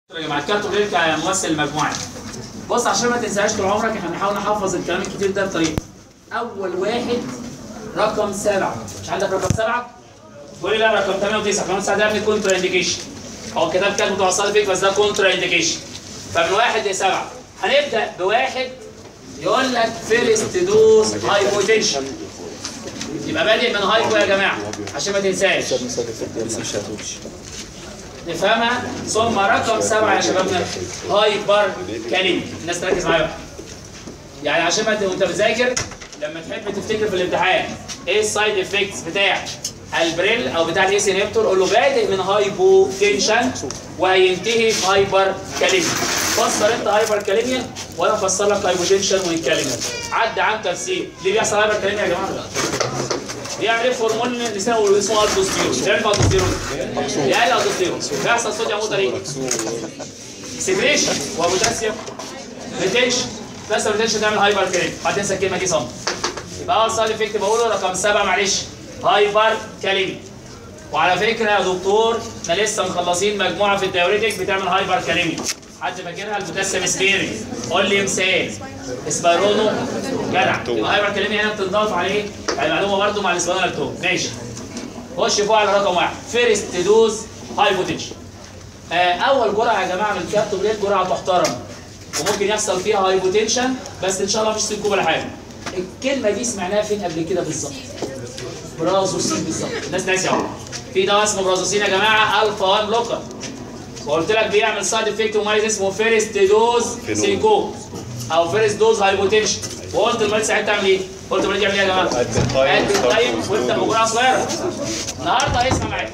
يا جماعه الكابتن غير كممثل المجموعه بص عشان ما تنساش طول عمرك احنا بنحاول نحفظ الكلام الكتير ده بطريقه اول واحد رقم سبعه مش عندك رقم سبعه؟ تقول لي لا رقم 8 و9 كمان ساعه ده ابني كونترا انديكيشن هو الكتاب كان متوصل فيك بس ده كونترا انديكيشن فمن واحد لسبعه هنبدا بواحد يقول لك فيرست دوز هايبوتنشن يبقى بادئ من هايبو يا جماعه عشان ما تنساش نفهمها ثم رقم سبعه يا شبابنا هايبر كاليمي الناس تركز معايا بقى يعني عشان ما ت- وانت بتذاكر لما تحب تفتكر في الامتحان ايه السايد افكتس بتاع البريل او بتاع الايس انهبتور قول له بادئ من هايبو تنشن وهينتهي في هايبر كاليميا فسر انت هايبر كاليميا وانا افسر لك هايبوتنشن والكاليميا عدى عن تفسير ليه بيحصل هايبر كاليميا يا جماعه؟ بيعمل ايه هرمون النساء اسمه الدوستيرون بيعمل الدوستيرون بيقلل الدوستيرون بيحصل صوديوم ووتر ايه؟ سكريشن وبوتاسيوم ريتنشن بس الريتنشن تعمل هايبر كاليميا هتنسى الكلمه دي صم يبقى اول سايد افكت بقوله رقم سبعه معلش هايبر كاليميا وعلى فكره يا دكتور احنا لسه مخلصين مجموعه في الدايوريتك بتعمل هايبر كاليميا حد فاكرها البوتاسيوم سبيرنج قول لي مثال اسبيرونو جدع يبقى هايبر كاليميا هنا بتنضاف عليه يعني معلومه برده مع الاسبيرونو ماشي خش فوق على رقم واحد فيرست دوز هايبوتنشن آه، اول جرعه يا جماعه من الكابتوبريل جرعه محترمه وممكن يحصل فيها هايبوتنشن بس ان شاء الله مفيش سيكوب ولا حاجه الكلمه دي سمعناها فين قبل كده بالظبط برازوسين بالظبط الناس ناسيه اهو في دواء اسمه برازوسين يا جماعه الفا 1 بلوكر وقلت لك بيعمل سايد افكت مميز اسمه فيرست دوز سينكوب او فيرست دوز هايبوتنشن وقلت المريض ساعتها تعمل ايه؟ قلت المريض يعمل ايه يا جماعه؟ قد التايم وابدا بجرعه صغيره النهارده اسمع معايا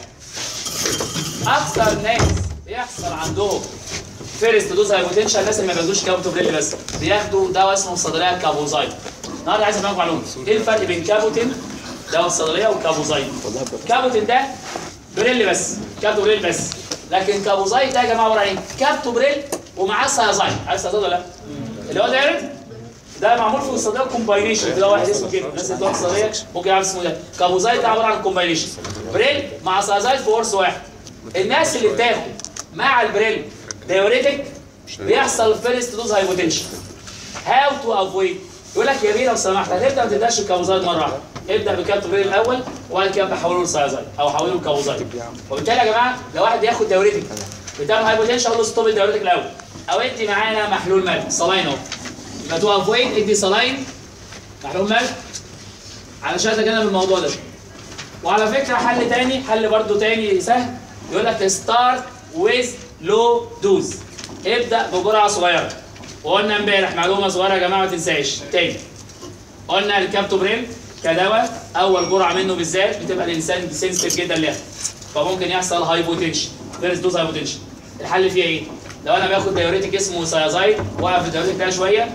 اكثر ناس بيحصل عندهم فيرست دوز هايبوتنشن الناس اللي ما بياخدوش كابوتوبريل بس بياخدوا دواء اسمه في الصيدليه كابوزايد النهارده عايز افهمكم معلومه ايه الفرق بين كابوتين دواء الصيدليه وكابوزايد كابوتين ده بريل بس كابتوبريل بس لكن كابوزايد ده يا جماعه عباره عن ايه؟ كابتوبريل ومعاه سيازايد عارف سيازايد ولا لا؟ اللي هو ده ده معمول في الصيدليه كومباينيشن ده واحد اسمه كده الناس اللي بتوع الصيدليه ممكن يعرف اسمه ده كابوزايد ده عباره عن كومباينيشن بريل مع سيازايد في قرص واحد الناس اللي بتاخد مع البريل دايوريتك بيحصل فيرست دوز هايبوتنشن هاو تو افويد يقول لك يا بيه لو سمحت هتبدا ما تبداش الكابوزايد مره واحده ابدا بكابتوبريل الاول وبعد كده بحوله لسيازايد او حوله لكابوزايد وبالتالي يا جماعه لو واحد بياخد دايوريتك بتعمل هايبوتنشن اقول له ستوب الدايوريتك الاول او ادي معانا محلول ملح صلاين اهو يبقى تو افويد ادي صلاين محلول ملح علشان اتجنب الموضوع ده وعلى فكره حل تاني حل برضو تاني سهل يقول لك ستارت ويز لو دوز ابدا بجرعه صغيره وقلنا امبارح معلومه صغيره يا جماعه ما تنساش تاني قلنا الكابتوبريل كدواء اول جرعه منه بالذات بتبقى الانسان سنسيتيف جدا ليها فممكن يحصل هايبوتنشن فيرست دوز هايبوتنشن الحل فيها ايه؟ لو انا باخد دايوريتك اسمه سيازايد واقف الدايوريتك ده شويه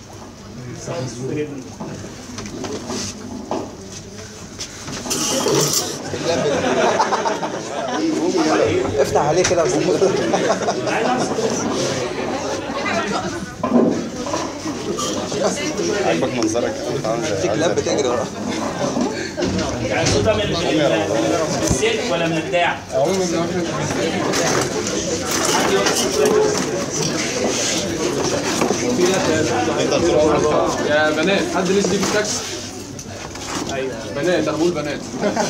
افتح عليه كده يا استاذ عاجبك منظرك في كلاب بتجري ورا يعني الصوت ده من من- من السلك ولا من البتاع؟ حد يقول يا بنات حد لسه يجيب التاكسي بنات انا بقول بنات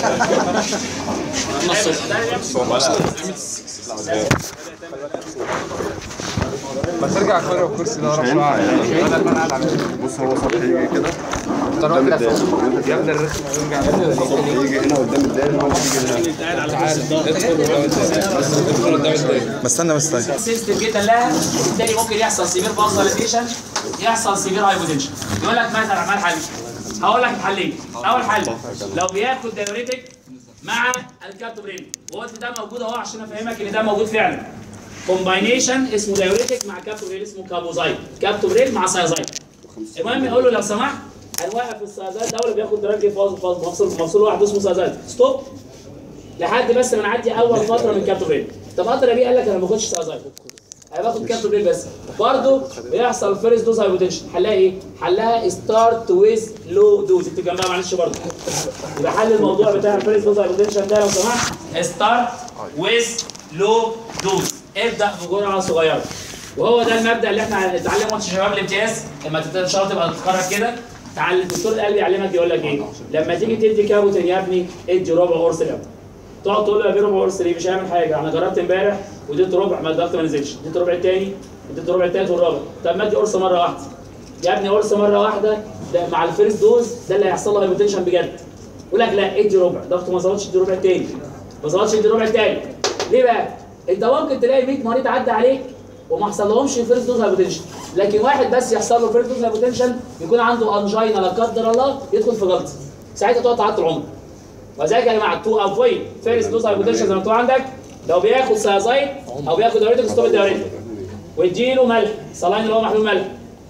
ما ترجع كوره والكرسي ده ورا شويه بدل ما انا قاعد عليه بص هو صبحي يجي كده ترى قدام كده الدال يا ابن الرخم يرجع صبحي يجي هنا قدام الدال وهو يجي هنا تعال ادخل قدام الدنيا ادخل قدام الدنيا بستنى بس طيب سنسيتيف جدا لها وبالتالي ممكن يحصل سيفير فازوليزيشن يحصل سيفير هايبوتنشن يقول لك مثلا عمال حل هقول لك حلين اول حل لو بياخد دايوريتك مع الكابتوبريل وقلت ده موجود اهو عشان افهمك ان ده موجود فعلا كومباينيشن اسمه دايوريتك مع كابتوبريل اسمه كابوزايد كابتوبريل مع سايزايد المهم يقول له لو سمحت هنوقف السايزايد ده ولا بياخد دراج فاز فاز مفصول مفصول واحد اسمه سايزايد ستوب لحد بس ما نعدي اول فتره من كابتوبريل طب فتره بيه قال لك انا ما باخدش سايزايد انا باخد كابتوبريل بس برضه بيحصل فيرست دوز هايبوتنشن حلها ايه؟ حلها ستارت ويز لو دوز اكتب جنبها معلش برضه يبقى حل الموضوع بتاع الفيرست دوز هايبوتنشن ده لو سمحت ستارت ويز لو دوز ابدا بجرعه صغيره وهو ده المبدا اللي احنا هنتعلمه واحنا شباب الامتياز لما تبدا ان شاء الله تبقى تتخرج كده تعلم الدكتور القلب يعلمك يقول لك ايه لما تيجي تدي كابوتين يا ابني ادي ربع قرص الاول تقعد تقول له يا بيه ربع قرص ليه مش هيعمل حاجه انا جربت امبارح واديت ربع ما الضغط ما نزلش اديت ربع التاني اديت ربع التالت والرابع طب ما ادي قرص مره واحده يا ابني قرص مره واحده ده مع الفيرست دوز ده اللي هيحصل له هايبوتنشن بجد يقول لك لا ادي ربع ضغطه ما ظبطش ادي ربع تاني ما ظبطش ادي ربع تاني ليه بقى؟ انت ممكن تلاقي 100 مريض عدى عليك وما حصلهمش فيرست دوز هايبوتنشن لكن واحد بس يحصل له فيرست دوز هايبوتنشن يكون عنده انجينا لا قدر الله يدخل في جلطه ساعتها تقعد تعطل العمر وذلك يا جماعه تو افويد فيرست دوز هايبوتنشن زي ما مكتوب عندك لو بياخد سيازايد او بياخد دايوريتك ستوب الدايوريتك واديله ملح صلاين اللي هو محلول ملح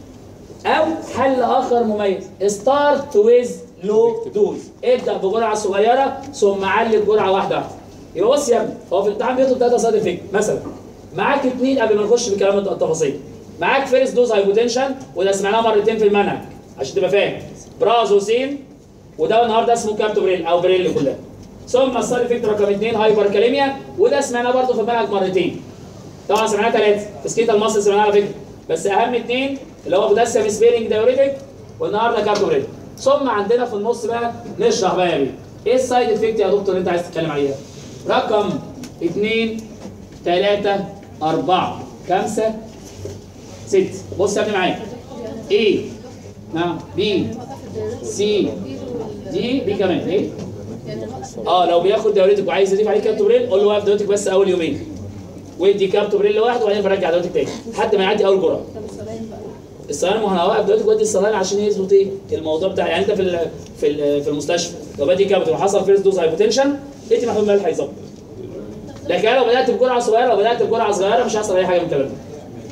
او حل اخر مميز ستارت ويز لو دوز ابدا بجرعه صغيره ثم علي بجرعه واحده واحده يبقى بص يا ابني هو في الامتحان بيطلب ثلاثه سايد افكت مثلا معاك اثنين قبل ما نخش في كلام التفاصيل معاك فيرست دوز هايبوتنشن وده سمعناه مرتين في المنهج عشان تبقى فاهم برازوسين وده النهارده اسمه كابتوبريل او بريل كلها ثم السايد افكت رقم اثنين هايبر كاليميا وده سمعناه برضه في المنهج مرتين طبعا سمعناه ثلاثه تسكيت المصل سمعناه على فكره بس اهم اثنين اللي هو بوتاسيوم سبيرنج دايوريتك والنهارده كابتوبريل ثم عندنا في النص بقى نشرح بقى يا بيه ايه السايد افكت يا دكتور اللي انت عايز تتكلم عليها رقم اثنين ثلاثة أربعة خمسة ست بص يا ابني معايا ايه نعم بي سي دي بي كمان ايه اه لو بياخد دايوريتك وعايز يضيف عليه كابتوبريل قول له واقف دايوريتك بس اول يومين وادي كابتوبريل لوحده وبعدين برجع دايوريتك تاني لحد ما يعدي اول جرعه الصلاين ما انا واقف دلوقتي بدي الصلاين عشان يظبط ايه الموضوع بتاع يعني انت في ال في ال في المستشفى لو بدي كابتن وحصل فيرست دوز هايبوتنشن ادي محمود ملح هيظبط لكن أنا لو بدات بجرعه صغيره لو بدات بجرعه صغيره مش هيحصل اي حاجه من الكلام ده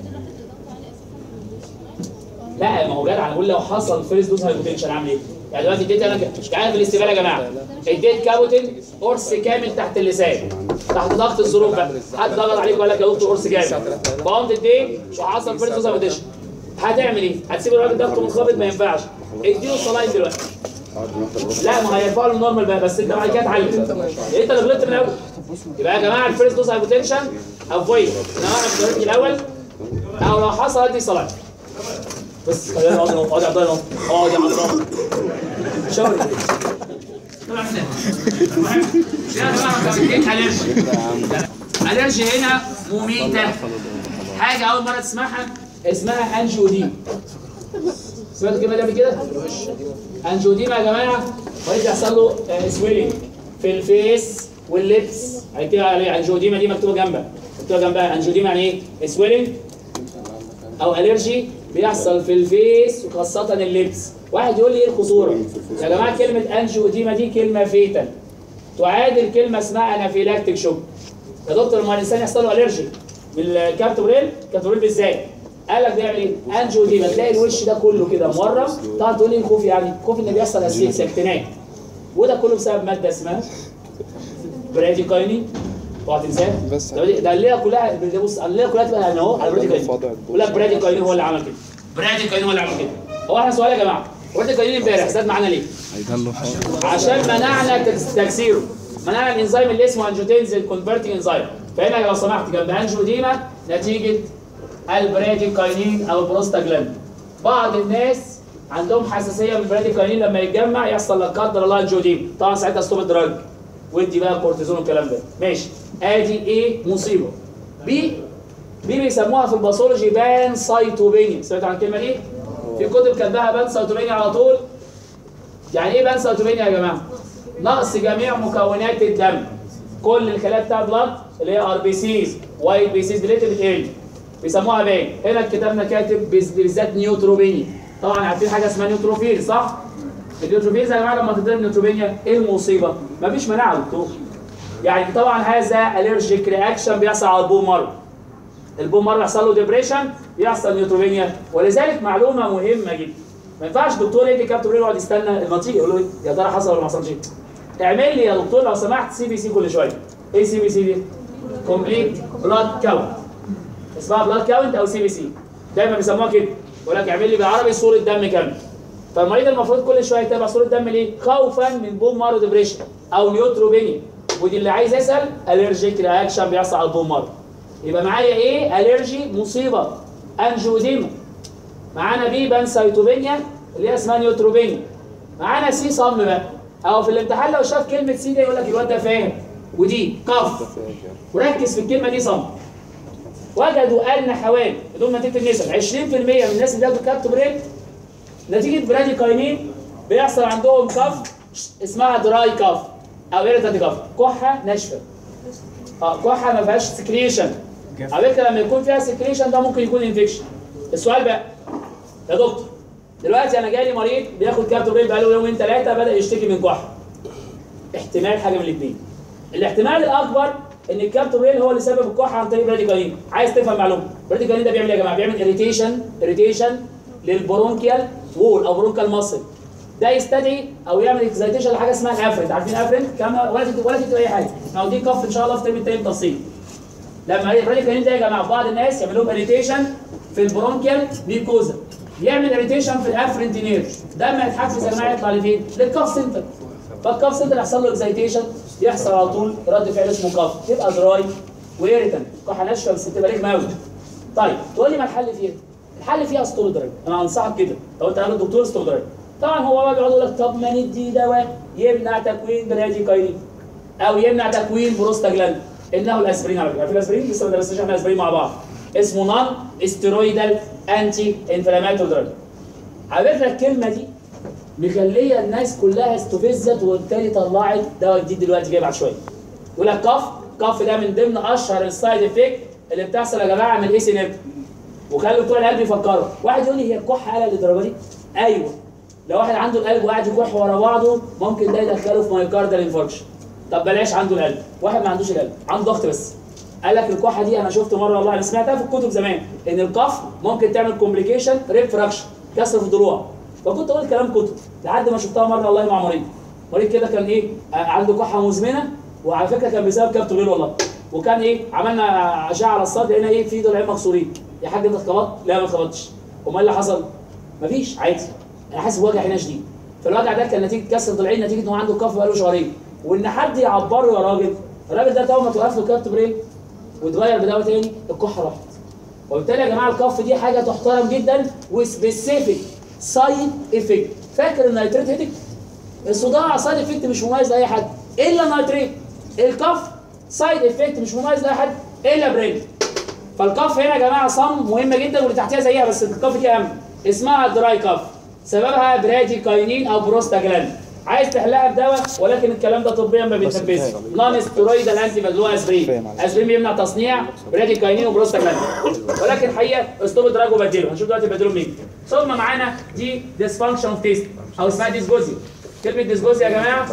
لا ما هو جدع انا بقول لو حصل فيرست دوز هايبوتنشن اعمل ايه؟ يعني دلوقتي اديت انا ك- مش عارف الاستقبال يا جماعه اديت كابوتين قرص كامل تحت اللسان تحت ضغط الظروف بقى حد ضغط عليك وقال لك يا دكتور قرص كامل فقمت اديت مش حصل فيرست دوز هايبوتنشن هتعمل ايه؟ هتسيب الراجل ضغطه منخفض ما ينفعش اديله الصلاين دلوقتي لا ما هيرفعوا له النورمال بقى بس انت بعد كده اتعلم انت اللي غلطت من الاول يبقى يا جماعه الفيرست دوز هايبوتنشن افويد انا واقف دلوقتي الاول او لو حصل ادي صلاه بس خلينا نقعد نقعد اقعد يا عبد الله اقعد يا عبد الله شاور الرجي هنا مميتة حاجة أول مرة تسمعها اسمها أنجوديم سمعت الكلمة دي قبل كده؟ أنجوديم يا جماعة مريض يحصل له سويلنج في الفيس واللبس هيكتب عليه أنجوديما دي مكتوبة جنبها مكتوبة جنبها أنجوديما يعني إيه؟ سويلنج او الرجي بيحصل في الفيس وخاصه اللبس واحد يقول لي ايه الخطوره يا جماعه كلمه انجيوديما دي كلمه فيتال تعادل كلمه اسمها انافيلاكتيك شوك يا دكتور لما الانسان يحصل له الرجي بالكابتوريل كابتوريل بالذات قال لك بيعمل ايه؟ انجيوديما تلاقي الوش ده كله كده مورم تقعد تقول لي الخوف يعني الخوف ان بيحصل اسيكس اكتناك وده كله بسبب ماده اسمها براديكاينين اوعى تنساها بس. ده ده الليله كلها ده بص الليله كلها تبقى يعني اهو على براديكاينين يقول لك براديكاينين هو اللي عمل كده براديكاينين هو اللي عمل كده هو احنا سؤال يا جماعه براديكاينين امبارح زاد معانا ليه؟ عشان منعنا تكس- تكسيره منعنا الانزيم اللي اسمه انجوتنزين كونفرتنج انزيم فهنا لو سمحت جنب انجوديما نتيجه البراديكاينين او البروستاجلاند بعض الناس عندهم حساسيه من البراديكاينين لما يتجمع يحصل لا قدر الله انجوديما طبعا ساعتها ستوب الدراج ودي بقى كورتيزون والكلام ده ماشي ادي ايه مصيبه بي دي بيسموها في الباثولوجي بان سايتوبينيا سمعت عن الكلمه دي في كتب كاتباها بان سايتوبينيا على طول يعني ايه بان سايتوبينيا يا جماعه نقص جميع مكونات الدم كل الخلايا بتاع البلاد اللي هي ار بي سيز وايت بي سيز ديليتد بتقل بيسموها بان هنا كتابنا كاتب بز- بالذات نيوتروبينيا طبعا عارفين حاجه اسمها نيوتروفيل صح النيوتروفيل يا جماعه لما تضرب نيوتروبينيا ايه المصيبه مفيش مناعه يا دكتور يعني طبعا هذا الرجيك رياكشن بيحصل على البون مارو البون مره يحصل له ديبريشن يحصل نيوتروبينيا ولذلك معلومه مهمه جدا ما ينفعش دكتور يدي كابتورين يقعد يستنى النتيجه يقول له إيه؟ يا ترى حصل ولا ما حصلش اعمل لي يا دكتور لو سمحت سي بي سي كل شويه ايه سي بي سي دي كومبليت بلاد كاونت اسمها بلاد كاونت او سي بي سي دايما بيسموها كده يقول لك اعمل لي بالعربي صوره دم كامله فالمريض المفروض كل شويه يتابع صوره دم ليه خوفا من بون مارو ديبريشن او نيوتروبينيا ودي اللي عايز يسال الرجيك رياكشن بيحصل على البون مارو يبقى معايا ايه الرجي مصيبه انجوديما معانا بي بانسايتوبينيا اللي هي اسمها نيوتروبينيا معانا سي صم بقى او في الامتحان لو شاف كلمه سي ده يقول لك الواد ده فاهم ودي كف وركز في الكلمه دي صم وجدوا ان حوالي بدون ما تكتب نسب 20% من الناس اللي بياخدوا كابتوبريل نتيجه براديكاينين بيحصل عندهم كف اسمها دراي كف او ايريتانت كف كحه ناشفه اه كحه ما فيهاش سكريشن على فكره لما يكون فيها سكريشن ده ممكن يكون انفكشن السؤال بقى يا دكتور دلوقتي انا جالي مريض بياخد كابتوبريل بقاله يومين ثلاثه بدا يشتكي من كحه احتمال حاجه من الاثنين الاحتمال الاكبر ان الكابتوبريل هو اللي سبب الكحه عن طريق براديكالين عايز تفهم معلومه براديكالين ده بيعمل ايه يا جماعه بيعمل اريتيشن اريتيشن للبرونكيال وول او برونكال ماسل ده يستدعي او يعمل اكزايتيشن لحاجه اسمها الافرنت عارفين الافرنت كام ولا تكتب ولا تكتب اي حاجه احنا واخدين كف ان شاء الله في ترم التاني تفصيل لما الراديكالين ده يا جماعه في بعض الناس يعمل لهم اريتيشن في البرونكيال ميكوزا يعمل اريتيشن في الافرنت نيرف ده ما يتحفز يا جماعه يطلع لفين؟ للكف سنتر فالكف سنتر يحصل له اكزايتيشن يحصل على طول رد فعل اسمه كف يبقى دراي ويريتن كحه ناشفه بس تبقى رخمه قوي طيب تقول لي ما الحل فيها؟ الحل فيها ستودرايب انا انصحك كده لو انت راجل دكتور ستودرايب طبعا هو بقى بيقعد يقول لك طب ما ندي دواء يمنع تكوين براديكايلين او يمنع تكوين بروستاجلاند انه الاسبرين على فكره عارفين الاسبرين لسه ما درسناش احنا اسبرين مع بعض اسمه نون استرويدال انتي انفلاماتوري دراج على فكره الكلمه دي مخليه الناس كلها استفزت وبالتالي طلعت دواء جديد دلوقتي جاي بعد شويه يقول لك كف كف ده من ضمن اشهر السايد افكت اللي بتحصل يا جماعه من الاي سي نيرف وخلوا بتوع القلب يفكروا واحد يقول لي هي الكحه قلق للدرجه دي ايوه لو واحد عنده القلب وقاعد يكح ورا بعضه ممكن ده يدخله في مايوكاردال انفاركشن طب بلاش عنده القلب واحد ما عندوش القلب عنده ضغط بس قال لك الكحه دي انا شفت مره والله انا سمعتها في الكتب زمان ان الكف ممكن تعمل كومبليكيشن ريفراكشن كسر في الضلوع فكنت اقول كلام كتب لحد ما شفتها مره والله مع مريض مريض كده كان ايه آه، عنده كحه مزمنه وعلى فكره كان بسبب كابتولين والله وكان ايه عملنا اشعه على الصدر لقينا ايه في ضلعين مكسورين يا حاج انت اتخبطت لا ما اتخبطتش امال اللي حصل مفيش عادي انا حاسس بوجع هنا شديد فالوجع ده كان نتيجه كسر ضلعين نتيجه ان هو عنده كف بقاله شهرين وان حد يعبره يا راجل الراجل ده تو ما توقف له كابت بريك واتغير بدواء تاني الكحه راحت وبالتالي يا جماعه الكف دي حاجه تحترم جدا وسبيسيفيك سايد افكت فاكر النيتريت هيدك الصداع سايد افكت مش مميز لاي حد الا النيتريت الكف سايد افكت مش مميز لاي حد الا برين فالكف هنا يا جماعه صم مهمه جدا واللي تحتيها زيها بس الكف دي اهم اسمها دراي كف سببها براديكاينين او بروستاجلاند عايز تحلها بدواء ولكن الكلام ده طبيا ما بيتنفذش نون استرويدال انتي اللي هو اسبرين اسبرين بيمنع تصنيع براديكاينين وبروستاجلاند ولكن الحقيقه اسلوب دراج وبديله هنشوف دلوقتي بديله مين ثم معانا دي ديسفانكشن اوف تيست او اسمها ديسجوزيا كلمه ديسجوزيا يا جماعه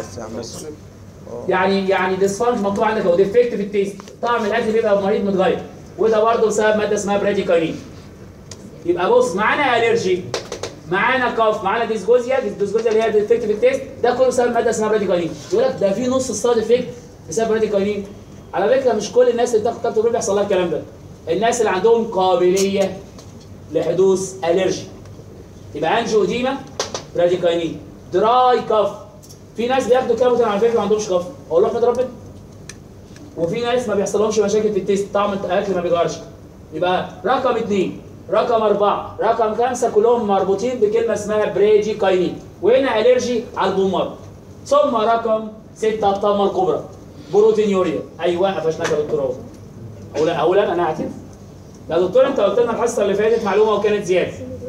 يعني يعني ديسفانكشن مكتوب عندك اهو ديفكت في التيست طعم الاكل بيبقى مريض متغير وده برضه بسبب ماده اسمها براديكاينين يبقى بص معانا الرجي معانا كاف معانا ديسجوزيا الديسجوزيا اللي هي ديفكت في التيست ده كله بسبب ماده اسمها براديكاينين يقول لك ده في نص السايد افكت بسبب براديكاينين على فكره مش كل الناس اللي بتاخد كابتن بيحصل لها الكلام ده الناس اللي عندهم قابليه لحدوث الرجي يبقى انجيوديما براديكاينين دراي كاف في ناس بياخدوا كابتن على فكره ما عندهمش كاف اقول له احمد ربنا وفي ناس ما بيحصلهمش مشاكل في التيست طعم الاكل ما بيتغيرش يبقى رقم اثنين رقم أربعة رقم خمسة كلهم مربوطين بكلمة اسمها بريدي كاينين وهنا أليرجي على البومار ثم رقم ستة الطامة الكبرى بروتينيوريا أيوة قفشناك يا دكتور اهو أولا أولا أنا هعترف يا دكتور أنت قلت لنا الحصة اللي فاتت معلومة وكانت زيادة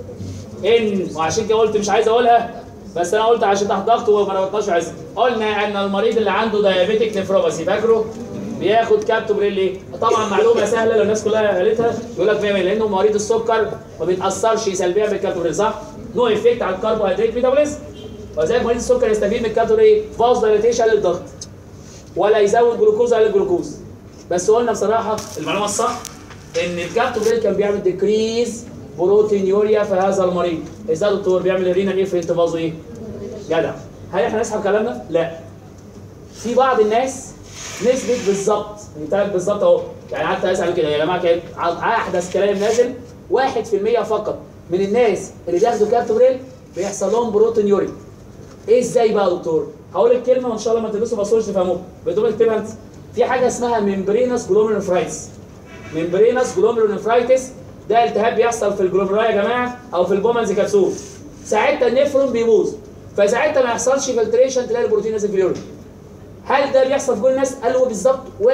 إن وعشان كده قلت مش عايز أقولها بس أنا قلت عشان تحت ضغط وما ربطناش عايز قلنا أن المريض اللي عنده دايابيتيك نفروباسي فاكره بياخد كابتوبريل ليه؟ طبعا معلومه سهله لو الناس كلها قالتها يقول لك 100 لانه مريض السكر ما بيتاثرش سلبيا بالكابتوبريل صح؟ نو افكت على الكربوهيدرات ميتابوليزم وذلك مريض السكر يستفيد من الكابتوبريل فاز دايليتيشن للضغط ولا يزود جلوكوز على الجلوكوز بس قلنا بصراحه المعلومه الصح ان الكابتوبريل كان بيعمل ديكريز بروتينيوريا في هذا المريض ازاي يا دكتور بيعمل الرينال ايه في انتفاضه ايه؟ جدع هل احنا نسحب كلامنا؟ لا في بعض الناس نسبة بالظبط مثال بالظبط اهو يعني قعدت اسال كده يا جماعه كانت احدث كلام نازل 1% فقط من الناس اللي بياخدوا كابتوريل بيحصل لهم بروتينيوري ايه ازاي بقى يا دكتور؟ هقول الكلمه وان شاء الله ما تدرسوا بصوش تفهموها بدون اكتبها انت في حاجه اسمها ممبرينس جلوميرولفرايتس ممبرينس جلوميرونيفرايتس ده التهاب بيحصل في الجلوميرولا يا جماعه او في البومنز كبسول ساعتها النفرون بيبوظ فساعتها ما يحصلش فلتريشن تلاقي البروتين نازل في اليورين هل ده بيحصل في كل الناس؟ قال له بالظبط 1%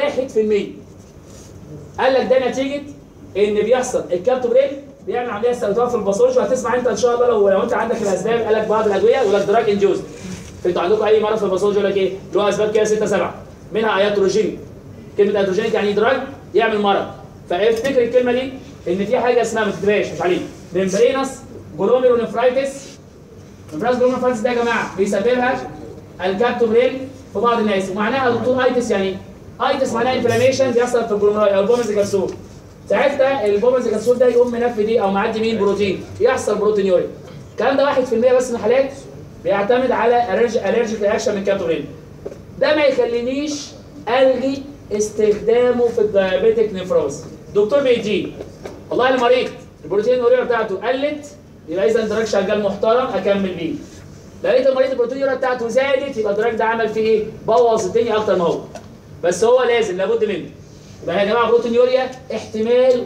قال لك ده نتيجه ان بيحصل الكابتوبرين بيعمل عمليه استخدام في الباثولوجي وهتسمع انت ان شاء الله لو لو انت عندك الاسباب قال لك بعض الادويه يقول لك دراج انديوز انتوا عندكم اي مرض في الباثولوجي يقول لك ايه؟ له اسباب كده 6 7 منها اياتروجينيك كلمه اياتروجينيك يعني دراج يعمل مرض فافتكر الكلمه دي ان في حاجه اسمها ما تكتبهاش مش عليك ممبرينس جلوميرونيفرايتس ممبرينس جلوميرونيفرايتس ده يا جماعه بيسببها الكابتوبرين في بعض الناس ومعناها يا دكتور ايتس يعني ايه؟ ايتس معناها انفلاميشن بيحصل في الجلوميرولاي او البومنز كبسول ساعتها البومنز كبسول ده يقوم منفي دي او معدي مين بروتين يحصل بروتين يوري الكلام ده 1% بس من الحالات بيعتمد على الرجيك رياكشن من كابتوبرين ده ما يخلينيش الغي استخدامه في الدايابيتك نفروز دكتور بيجي والله المريض البروتين اليوريا بتاعته قلت يبقى اذا دراج شغال محترم اكمل بيه لقيت المريض البروتين اليوريا بتاعته زادت يبقى الدراج ده عمل فيه ايه؟ بوظ الدنيا اكتر ما هو بس هو لازم لابد منه يبقى يا جماعه بروتين يوريا احتمال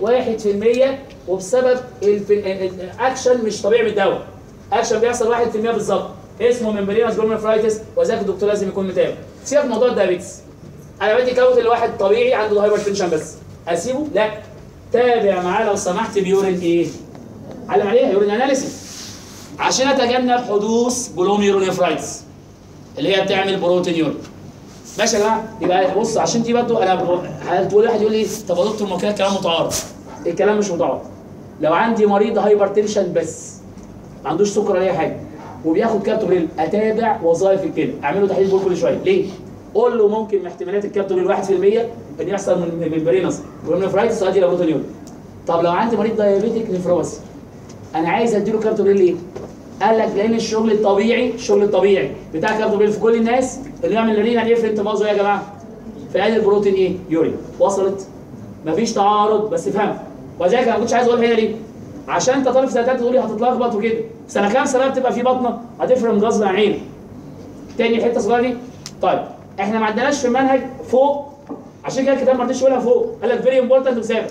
1% وبسبب الف- ال- ال- الاكشن مش طبيعي من الدواء اكشن بيحصل 1% بالظبط اسمه ممبرينس جلوميرفرايتس وذاك الدكتور لازم يكون متابع سيبك من موضوع الدايابيتس انا بدي كوت الواحد طبيعي عنده هايبر تنشن بس اسيبه لا تابع معاه لو سمحت بيورين ايه علم عليها يورين اناليسيس عشان اتجنب حدوث جلوميرونيفرايتس اللي هي بتعمل بروتين يورين ماشي يا جماعه يبقى بص عشان دي برضه انا ب- هتقول واحد يقول لي طب يا دكتور ما كده كلام متعارض الكلام مش متعارض لو عندي مريض هايبر تنشن بس ما عندوش سكر ولا اي حاجه وبياخد كابتوبريل اتابع وظائف الكلى اعمل له تحليل بول كل شويه ليه؟ قول له ممكن من احتمالات الكابتوبريل 1% ان يحصل من من برينس ومنفرايتس وادي الى بروتونيول طب لو عندي مريض دايابيتيك نفروس انا عايز اديله كابتوبريل ليه؟ قال لك لان الشغل الطبيعي الشغل الطبيعي بتاع كابتوبريل في كل الناس اللي يعمل رينا يفرق تمازه يا جماعه فادي البروتين ايه؟ يوري وصلت؟ مفيش تعارض بس افهم وذلك انا ما كنتش عايز اقول هنا ليه؟ عشان انت طالب في سنه ثالثه تقولي هتتلخبط وكده سنه خمسه بقى بتبقى في بطنه هتفرق من غصب عن عينك تاني الحته الصغيره دي طيب احنا ما عندناش في المنهج فوق عشان كده الكتاب ما رضيش يقولها فوق قال لك فيري امبورتنت وسابق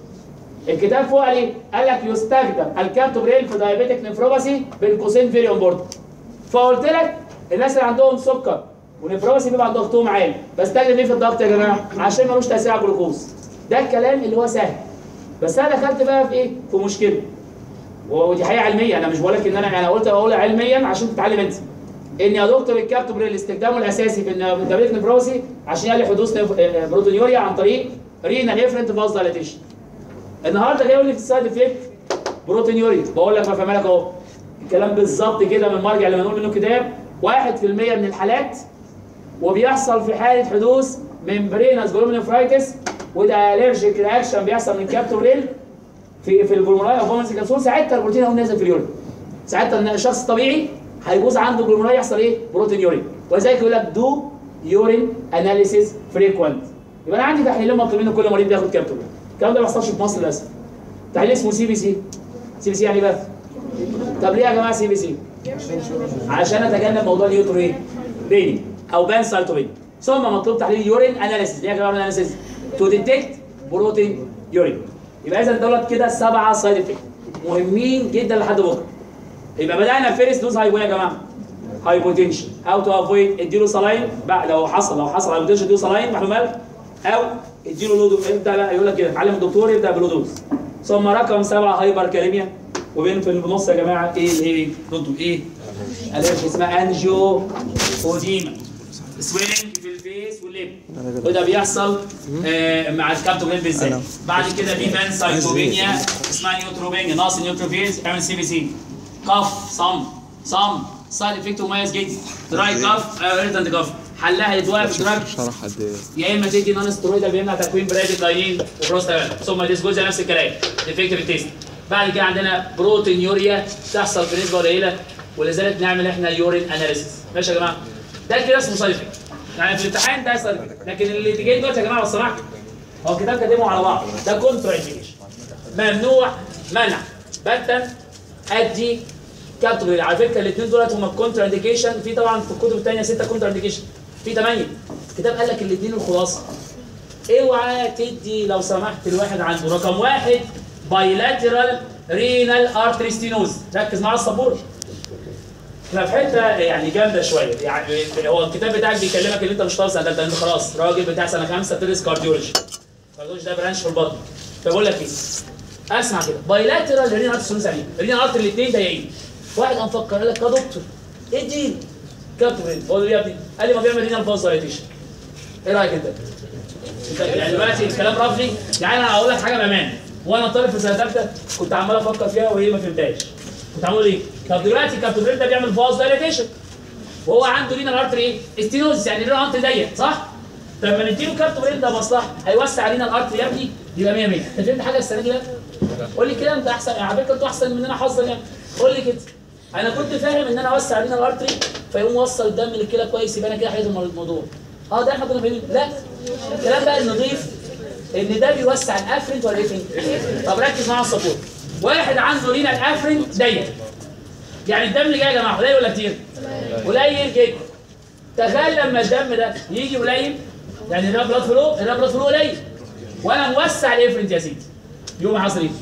الكتاب فوق قال ايه؟ قال لك يستخدم الكابتوبريل في دايابيتك نفروباسي بين قوسين فيري امبورتنت فقلت لك الناس اللي عندهم سكر ونفروباسي بيبقى ضغطهم عالي بستخدم ايه في الضغط يا جماعه؟ عشان ملوش تاثير على الجلوكوز ده الكلام اللي هو سهل بس انا دخلت بقى في ايه؟ في مشكله ودي حقيقه علميه انا مش بقول لك ان انا انا قلت اقول علميا عشان تتعلم انت ان يا دكتور الكابتوبريل استخدامه الاساسي في الدايابيتك نفروسي عشان يقلل حدوث نف- آه، بروتونيوريا عن طريق رينا نيفرنت فاز دايليتيشن النهارده جاي يقول لي في السايد افكت بروتونيوريا بقول لك بفهمها لك اهو الكلام بالظبط كده من المرجع اللي بنقول منه كتاب 1% من الحالات وبيحصل في حاله حدوث ممبرينس جلومينوفرايتس وده الرجيك رياكشن بيحصل من كابتوبريل في في الجلوميرولاي او بومنس كبسول ساعتها البروتين هو نازل في اليورين ساعتها ان الشخص الطبيعي هيبوظ عنده جلوميرولاي يحصل ايه؟ بروتين يورين ولذلك يقول لك دو يورين اناليسيس فريكوينت يبقى انا عندي تحليلين مطلوبين لكل مريض بياخد كابتوبريل الكلام ده ما بيحصلش في مصر للاسف تحليل اسمه سي بي سي سي بي سي يعني إيه بقى طب ليه يا جماعه سي بي سي؟ عشان اتجنب موضوع اليوترين بيني او بان سايتوبين ثم مطلوب تحليل يورين اناليسيس ليه يا جماعه اناليسيس تو ديتكت بروتين يورين يبقى اذا دولت كده سبعه سايد افكت مهمين جدا لحد بكره يبقى بدانا فيرست دوز هايبو يا جماعه هايبوتنشن او تو افويد اديله سلاين بقى لو حصل لو حصل هايبوتنشن اديله سلاين معلومات او اديله لودو ابدا بقى يقول لك كده علم الدكتور يبدا بلودوز ثم رقم سبعه هايبر كاليميا وبين في النص يا جماعه ايه ايه ضده ايه؟ الرجي اسمها انجيو اوديما سويلنج في الفيس والليب وده بيحصل آه مع الكابتوبين بالذات بعد كده في بان سايتوبينيا اسمها نيوتروبينيا ناقص النيوتروفيز اعمل سي بي سي كف صم صم سايد افكت مميز جدا دراي كف ايرتنت كف حلها يتوقف دراج شرح قد ايه يا اما تدي نون سترويدال بيمنع تكوين براديكاينين وبروستاجلاند ثم ديسجوزيا نفس الكلام ديفكتيف تيست بعد كده عندنا بروتين يوريا تحصل في نسبه قليله ولذلك نعمل احنا يورين اناليسيس ماشي يا جماعه ده كده اسمه سايد افكت يعني في الامتحان ده سايد افكت لكن اللي جاي دلوقتي يا جماعه لو سمحت هو الكتاب كاتبهم على بعض ده كونترا انديكيشن ممنوع منع باتا ادي كابتوري على فكره الاثنين دولت هم الكونترا انديكيشن في طبعا في الكتب الثانيه سته كونترا انديكيشن في ثمانيه الكتاب قال لك الاثنين الخلاصه اوعى تدي لو سمحت الواحد عنده رقم واحد بايلاترال رينال ارتري ستينوز ركز معايا السبوره احنا في حته يعني جامده شويه يعني هو الكتاب بتاعك بيكلمك ان انت مش طالب سنه تالته انت خلاص راجل بتاع سنه خمسه بتدرس كارديولوجي كارديولوجي ده برانش في البطن فبقول لك ايه اسمع كده بايلاترال رينال ارتري ستينوز يعني رينال ارتري الاثنين ضيقين واحد قام فكر قال لك يا دكتور اديني كابتن رين بقول له يا ابني قال لي ما بيعمل رينال فاز دايليتيشن ايه رايك انت؟ انت يعني دلوقتي الكلام رفضي يعني انا هقول لك حاجه بامان وانا طالب في سنه ثالثه كنت عمال افكر فيها وهي ما فهمتهاش كنت عامل ايه؟ طب دلوقتي كابتن رين ده بيعمل فاز دايليتيشن وهو عنده رينال ارتري ايه؟ استينوز يعني رينال ارتري ضيق صح؟ طب ما نديله كابتن رين ده مصلحه هيوسع رينال ارتري يا ابني يبقى 100 100 انت فهمت حاجه السنه دي بقى؟ قول لي كده انت احسن على فكره انتوا احسن مننا حظا يعني قول لي كده انا كنت فاهم ان انا اوسع رينال ارتري فيقوم وصل الدم للكلى كويس يبقى انا كده حليت الموضوع اه ده احنا كنا فاهمين لا الكلام بقى النظيف ان ده بيوسع الافرنت ولا الافرنت طب ركز معايا على السبورت واحد عنده رينا الافرنت ضيق يعني الدم اللي جاي يا جماعه قليل ولا كتير قليل جدا تخيل لما الدم ده يجي قليل يعني ده بلاد فلو ده بلاد فلو قليل وانا موسع الافرنت يا سيدي يوم حصل ايه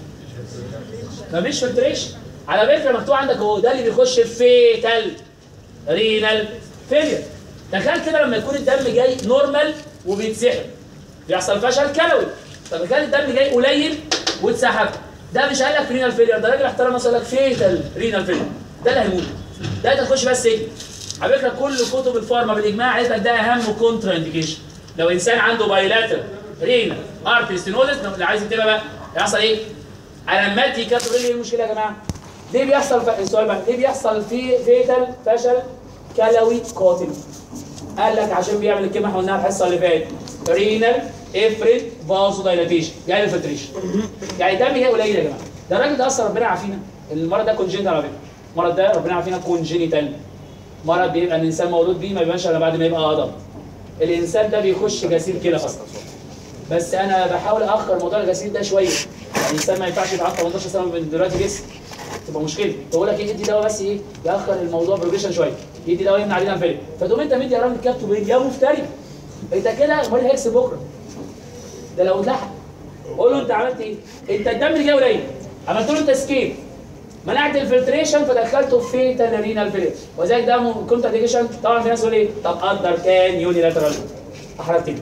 مفيش فلتريشن على فكره مكتوب عندك اهو ده اللي بيخش في فيتال رينال فيلير تخيل كده لما يكون الدم جاي نورمال وبيتسحب بيحصل فشل كلوي طب كان الدم جاي قليل واتسحب ده مش قال لك رينال فيلير ده راجل احترم مثلا لك فيتال رينال فيلير ده اللي هيموت ده انت تخش بس سجن على فكره كل كتب الفارما بالاجماع قالت لك ده اهم كونترا انديكيشن لو انسان عنده بايلاتر رينال ارتري ستينوزس اللي عايز يكتبها بقى هيحصل ايه؟ علامات يكاتب ايه المشكله يا جماعه؟ ليه بيحصل ف... السؤال بقى ليه بيحصل في فيتال فشل كلوي قاتل؟ قال لك عشان بيعمل الكلمه احنا قلناها الحصه اللي فاتت رينال افرنت فازو دايلاتيشن جاي الفلتريشن يعني الدم جاي قليل يا جماعه ده الراجل ده اصلا ربنا يعافينا المرض ده كونجينيتال على فكره المرض ده ربنا يعافينا كونجينيتال مرض بيبقى الانسان مولود بيه ما بيبانش الا بعد ما يبقى ادم الانسان ده بيخش غسيل كده اصلا بس انا بحاول اخر موضوع الغسيل ده شويه يعني الانسان ما ينفعش يتعب 18 سنه من دلوقتي لسه تبقى مشكله بقول لك ايه ادي دواء بس ايه ياخر الموضوع بروجريشن شويه يدي دواء يمنع علينا الفيلم فتقوم انت مدي رقم الكابتن يا مفتري انت كده امال هيكسب بكره ده لو اتلحق قول له انت عملت ايه؟ انت الدم اللي جاي قليل عملت له تسكين منعت الفلتريشن فدخلته في تنارينال فيلم وذلك ده كنت اديكيشن طبعا في ناس يقول ايه؟ طب قدر كان يوني لاترال احرجتني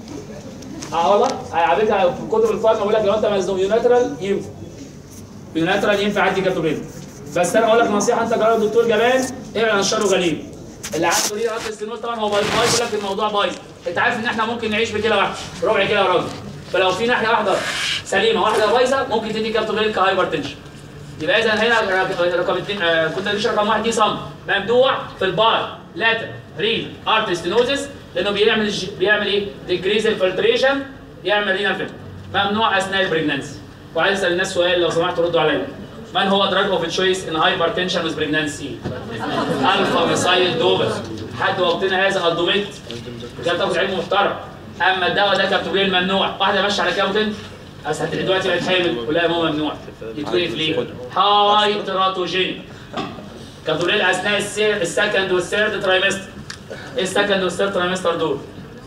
اه والله على فكره في كتب الفارما بيقول لك لو انت مزنوق يوناترال ينفع يوناترال ينفع عندي كاتوبين بس انا اقول لك نصيحه انت جرب الدكتور جبان ابعد عن الشر غريب اللي عنده رينا رقم السنول طبعا هو بايظ يقول لك الموضوع بايظ انت عارف ان احنا ممكن نعيش بكلى واحده ربع كلى يا راجل فلو في ناحيه واحده سليمه واحده بايظه ممكن تدي كابتوبين كهايبر تنشن يبقى اذا هنا رقم اثنين آه كنت اديش رقم واحد دي صم ممدوع في البار لاتر رين ارتري ستينوزس لانه بيعمل بيعمل ايه؟ ديكريز الفلتريشن يعمل رينال فيلم ممنوع اثناء البريجنانسي وعايز اسال الناس سؤال لو سمحتوا ردوا عليا من هو دراج اوف تشويس ان هايبر تنشن وذ بريجنانسي؟ الفا ميسايل دوبل حد وقتنا هذا الدوميت ده تاخد علم محترم اما الدواء ده كابتوبيل ممنوع واحده ماشيه على كام بس هت- دلوقتي بقت حامل ولا هو ممنوع يتوقف ليه؟ هاي تراتوجين كابتوبيل اثناء السير السكند والثيرد ترايمستر ايه السكند والثيرد ترايمستر دول؟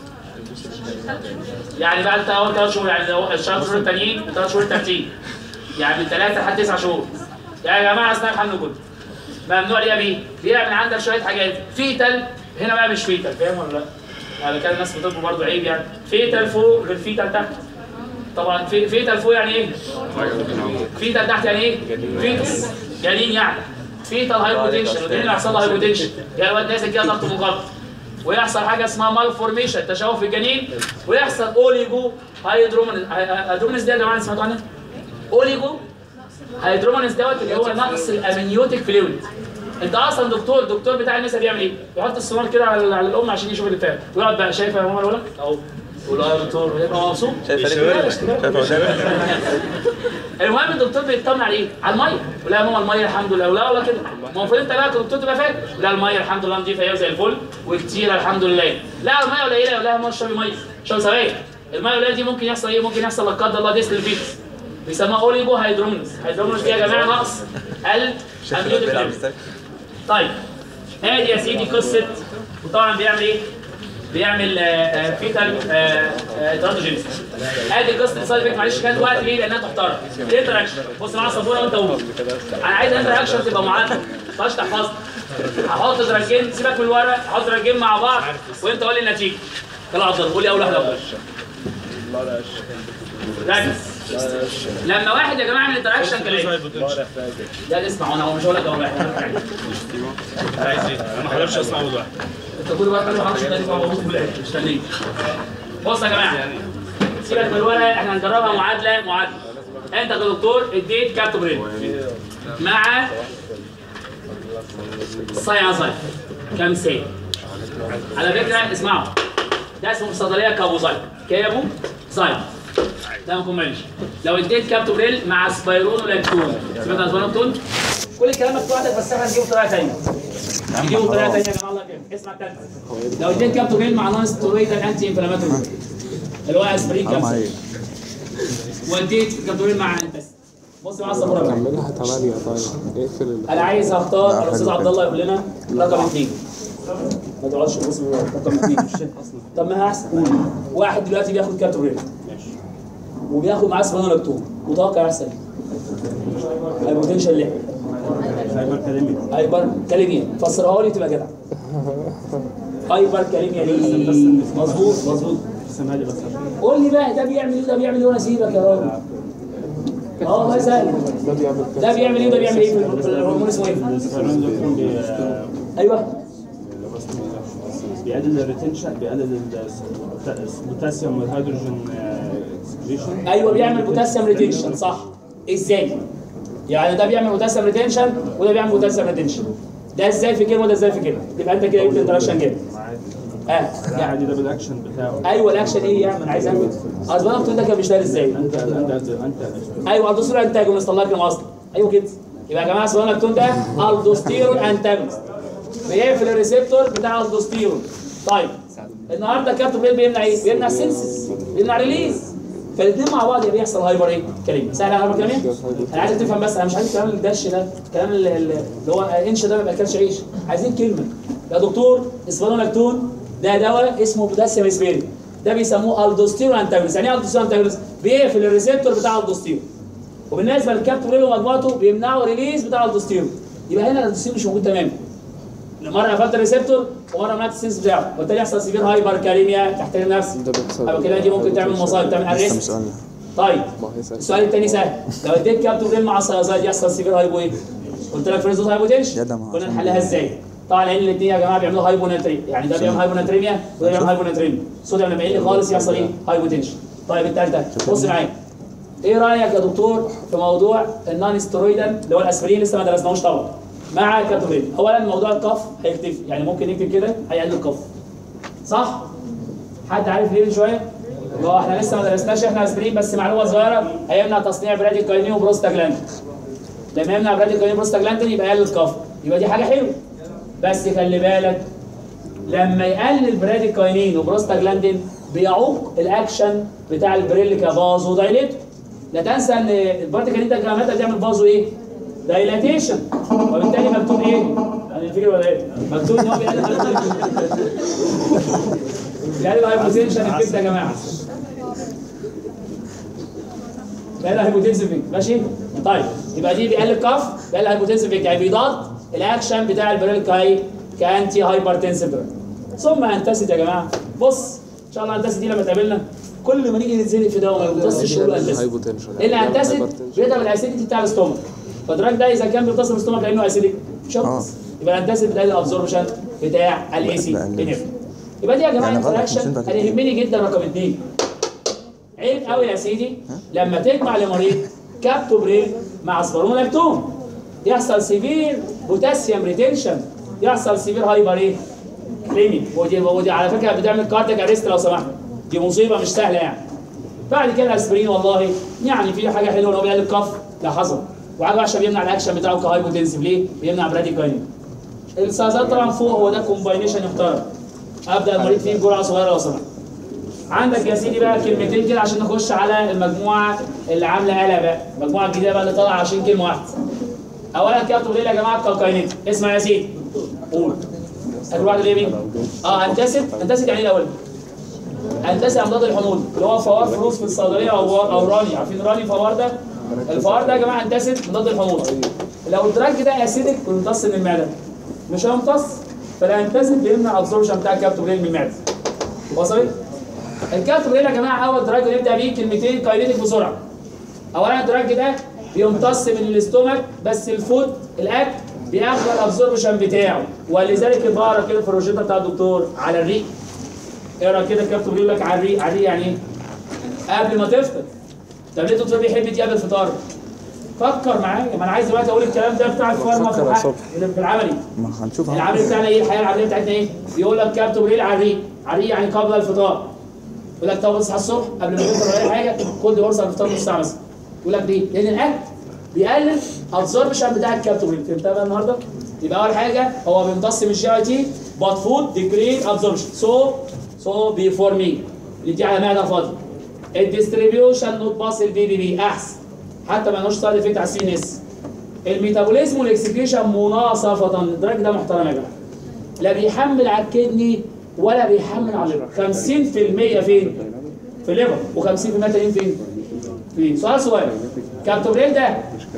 يعني بعد اول ثلاث شهور يعني لو الشهر شهور التانيين ثلاث شهور التالتين يعني من ثلاثه لحد تسع شهور يعني يا جماعه اثناء الحمل كله ممنوع ليه بيه؟ بيعمل عندك شويه حاجات فيتال هنا بقى مش فيتال فاهم ولا لا؟ يعني كان الناس بتطلب برضه عيب يعني فيتال فوق غير فيتال تحت طبعا في فيتال فوق يعني ايه؟ فيتال تحت يعني ايه؟ فيتس جنين يعني فيتال هايبوتنشن الجنين اللي هيحصل له هايبوتنشن يعني الواد نازل كده ضغط منخفض ويحصل حاجه اسمها مالفورميشن تشوه في الجنين ويحصل اوليجو هيدرومينس هيدرومينس دي يا جماعه سمعتوا عنها؟ اوليجو هيدرومينس دوت اللي هو نقص الامنيوتيك فلويد انت اصلا دكتور دكتور بتاع النساء بيعمل ايه؟ يحط السونار كده على على الام عشان يشوف اللي بتاعه ويقعد بقى شايفه يا ماما الولد؟ اهو يقول اه يا دكتور يبقى مبسوط شايف شايف المهم الدكتور بيطمن على ايه؟ على الميه يقول لها يا ماما الميه الحمد لله ولا ولا كده ما المفروض انت بقى كدكتور تبقى فاهم لا الميه الحمد لله نضيفه هي زي الفل وكتيره الحمد لله لا الميه قليله يقول لها يا ماما اشربي ميه اشربي سوائل الميه القليله دي ممكن يحصل ايه؟ ممكن يحصل لا قدر الله ديس للفيتس بيسموها اوليجو هيدرومينس هيدرومينس دي يا جماعه نقص الامنيوتيك طيب ادي يا سيدي قصه وطبعا بيعمل ايه؟ بيعمل فيتال ترانجينز ادي قصه السايد افكت معلش كانت وقت ليه لانها تحترم الانتراكشن بص معايا صبوره وانت قول انا عايز الانتراكشن تبقى معادله ما تبقاش تحفظها هحط دراجين سيبك من الورق هحط دراجين مع بعض وانت قول لي النتيجه طلع الضرب قول لي اول واحده اول ركز لما واحد يا جماعه من الانتراكشن كلام لا اسمع انا هو مش هقول لك اول واحد عايز ايه؟ انا ما حضرتش اسمع اول واحد انت كل وقت ما عرفش تاني موجود في الاخر مستنيك بص يا جماعه سيبك من الورقه احنا هنجربها معادله معادله انت كدكتور اديت كابتوبرين مع سايازايد كام سي على فكره اسمعوا ده اسمه في الصيدليه كابوزايد كابو زايد ده ما كومنش لو اديت كابتوبريل مع سبايرون ولاكتون سمعت عن سبايرون كل الكلام مكتوب عندك بس احنا هنجيبه بطريقه ثانيه نجيبه بطريقه ثانيه يا جماعه الله يكرمك اسمع التالتة لو اديت كابتوبريل مع نون سترويد انتي انفلاماتوري اللي هو اسبرين كابسول واديت كابتوبريل مع انتس بص معايا الصبوره بقى اعملها 8 طيب اقفل ال- انا عايز هختار الاستاذ عبد الله يقول لنا رقم اثنين ما تقعدش تبص من ورا. رقم اثنين مش شايف اصلا طب ما هي احسن واحد دلوقتي بياخد كابتوبريل وبياخد معاه سبانولاكتون متوقع احسن هايبوتنشن ليه؟ هايبر كاليميا فسرها لي تبقى جدع هايبر كاليميا ليه؟ مظبوط مظبوط قول لي بقى ده بيعمل ايه وده بيعمل ايه وانا اسيبك يا راجل اه والله سهل ده بيعمل ده بيعمل ايه وده بيعمل ايه في ال- في الهرمون اسمه ايه؟ ايوه بيقلل الريتنشن بيقلل البوتاسيوم والهيدروجين اكسكريشن ايوه بيعمل بوتاسيوم ريتنشن صح ازاي؟ يعني ده بيعمل بوتاسيوم ريتنشن وده بيعمل بوتاسيوم ريتنشن ده ازاي في كلمه وده ازاي في كلمه يبقى انت كده جبت انتراكشن جامد اه يعني يعني ده بالاكشن بتاعه ايوه الاكشن ايه يعني انا عايز اعمل اصل انا ده كان بيشتغل ازاي؟ انت انت انت ايوه الدوستيرون انتاجونست الله يكرم اصلا ايوه كده يبقى يا جماعه سبوناكتون ده الدوستيرون انتاجونست بيقفل الريسبتور بتاع الدوستيرون طيب النهارده كابتوبريل بيمنع ايه؟ بيمنع سينسس بيمنع ريليز فالاثنين مع بعض يبقى بيحصل هايبر ايه؟ كلمه سهل على كلامي؟ انا عايزك تفهم بس انا مش عايز الكلام الدش ده الكلام اللي اللي هو انش ده ما بياكلش عيش عايزين كلمه يا دكتور اسبانولاكتون ده دواء اسمه بوتاسيوم اسبيرين ده بيسموه الدوستيرون انتاجونست يعني ايه الدوستيرون انتاجونست؟ بيقفل الريسبتور بتاع الدوستيرون وبالنسبه للكابتوريل ومجموعته بيمنعوا ريليز بتاع الدوستيرون يبقى هنا الدوستيرون مش موجود تماما مره قفلت الريسبتور ومره منعت السنس بتاعه وبالتالي يحصل سيفير هايبر كاليميا تحترم نفسك ده بيحصل يبقى كده دي ممكن تعمل مصايب تعمل لسه ارست سؤالنا طيب ما هي سهل. السؤال الثاني سهل لو اديت كابتوريل مع سيازايد يحصل سيفير هايبو ايه؟ قلت لك فريزوس هايبوتنشن يا ده ما كنا عشان نحلها ازاي؟ طبعا لان الاثنين يا جماعه بيعملوا هايبوناتريميا يعني ده بيعمل هايبوناتريميا وده بيعمل هايبوناتريميا الصوديوم لما يقل خالص يحصل ايه؟ هايبوتنشن طيب الثالثه بص معايا ايه رايك يا دكتور في موضوع النون ستيرويدال اللي هو الاسبرين لسه ما درسناهوش طبعا مع الكابتوريل اولا موضوع القف هيختفي يعني ممكن نكتب كده هيقل القف صح حد عارف ليه من شويه هو احنا لسه ما درسناش احنا اسبرين بس معلومه صغيره هيمنع تصنيع براديكاينين وبروستاجلاندين لما يمنع براديكاينين وبروستاجلاندين يبقى يقلل القف يبقى دي حاجه حلوه بس خلي بالك لما يقلل براديكاينين وبروستاجلاندين بيعوق الاكشن بتاع البريل كفازو دايليتور لا تنسى ان البارتيكالين ده كمان بيعمل فازو ايه؟ دايلاتيشن وبالتالي مكتوب ايه؟ انا الفكره ولا ايه؟ مكتوب ان هو بيقلل بيقلل هايبوتنشن الكبد يا جماعه بيقلل هايبوتنسيف ماشي؟ طيب يبقى دي بيقلل كف بيقلل هايبوتنسيف يعني بيضاد الاكشن بتاع البريل كاي كانتي هايبرتنسيف ثم انتسد يا جماعه بص ان شاء الله انتسد دي لما تقابلنا كل ما نيجي نتزنق في دواء ما بنبصش نقول انتسد هايبوتنشن اللي انتسد بيضرب الاسيديتي بتاع الاستومك فالدراج ده اذا كان بيمتص الاستومك لانه اسيديك شوت آه. يبقى الانتسد بتقلل الابزوربشن بتاع الاي سي بقلل. يبقى دي يا جماعه يعني غلط، مش انتراكشن انت انا يهمني جدا رقم اثنين عيب قوي يا سيدي لما تجمع لمريض كابتوبريل مع سباروناكتوم يحصل سيفير بوتاسيوم ريتنشن يحصل سيفير هايبر ايه كلينيك ودي ودي على فكره بتعمل كاردياك اريست لو سمحت دي مصيبه مش سهله يعني بعد كده الاسبرين والله يعني في حاجه حلوه ان هو بيقلل الكف لا حصل وحاجه وحشه بيمنع الاكشن بتاعه كهايبوتنسيف ليه؟ بيمنع براديكاين السازات طبعا فوق هو ده كومباينيشن يختار ابدا المريض فيه بجرعه صغيره لو سمحت عندك يا سيدي بقى كلمتين كده عشان نخش على المجموعه اللي عامله قلق بقى المجموعه الجديده بقى اللي طالعه 20 كلمه واحده اولا كده تقول لي يا جماعه الكالكاينيت اسمع يا سيدي قول ادي واحد ليه مين؟ اه انتاسد انتاسد يعني ايه الاول؟ انتاسد امراض الحموضه اللي هو فوار فلوس في الصيدليه او او راني عارفين راني فوار ده؟ الفوار ده يا جماعه انتاسد مضاد الحموضه لو الدراج ده اسيدك بيمتص من المعده مش هيمتص فالانتاسد بيمنع ابزوربشن بتاع الكابتوبرين من المعده وصلت؟ الكابتوبرين يا جماعه اول دراج نبدا بيه كلمتين كاينيتك بسرعه اولا الدراج ده بيمتص من الاستومك بس الفود الاكل بياخد الابزوربشن بتاعه ولذلك بقرا كده في الروشته بتاع الدكتور على الريق اقرا كده الكابتن بيقول لك على الريق على الريق يعني ايه؟ قبل ما تفطر طب ليه الدكتور بيحب يدي قبل الفطار؟ فكر معايا ما انا عايز دلوقتي اقول الكلام ده بتاع الفارما في الحق- في العملي ما هنشوف العملي بتاعنا ايه الحياه العمليه بتاعتنا ايه؟ بيقول لك كابتن بريل على الريق على الريق يعني قبل الفطار يقول لك طب اصحى الصبح قبل ما تفطر ولا اي حاجه خد لي قرصه الفطار نص ساعه مثلا يقول لك ليه؟ لان الاكل بيقلل ابزوربشن بتاع الكابتوبرين فهمتها بقى النهارده؟ يبقى اول حاجه هو بيمتص من الجي اي تي بات فود ديجريد ابزوربشن سو سو بيفور مي اللي دي على معده فاضيه الديستريبيوشن نوت باص البي بي بي احسن حتى ما لهوش سايد افكت على السي ان اس الميتابوليزم والاكسكريشن مناصفه الدرج ده محترم يا جماعه لا بيحمل على الكدني ولا بيحمل على الليفر 50% فين؟ في الليفر و50% تانيين فين؟ في سؤال صغير كابتوبريل ده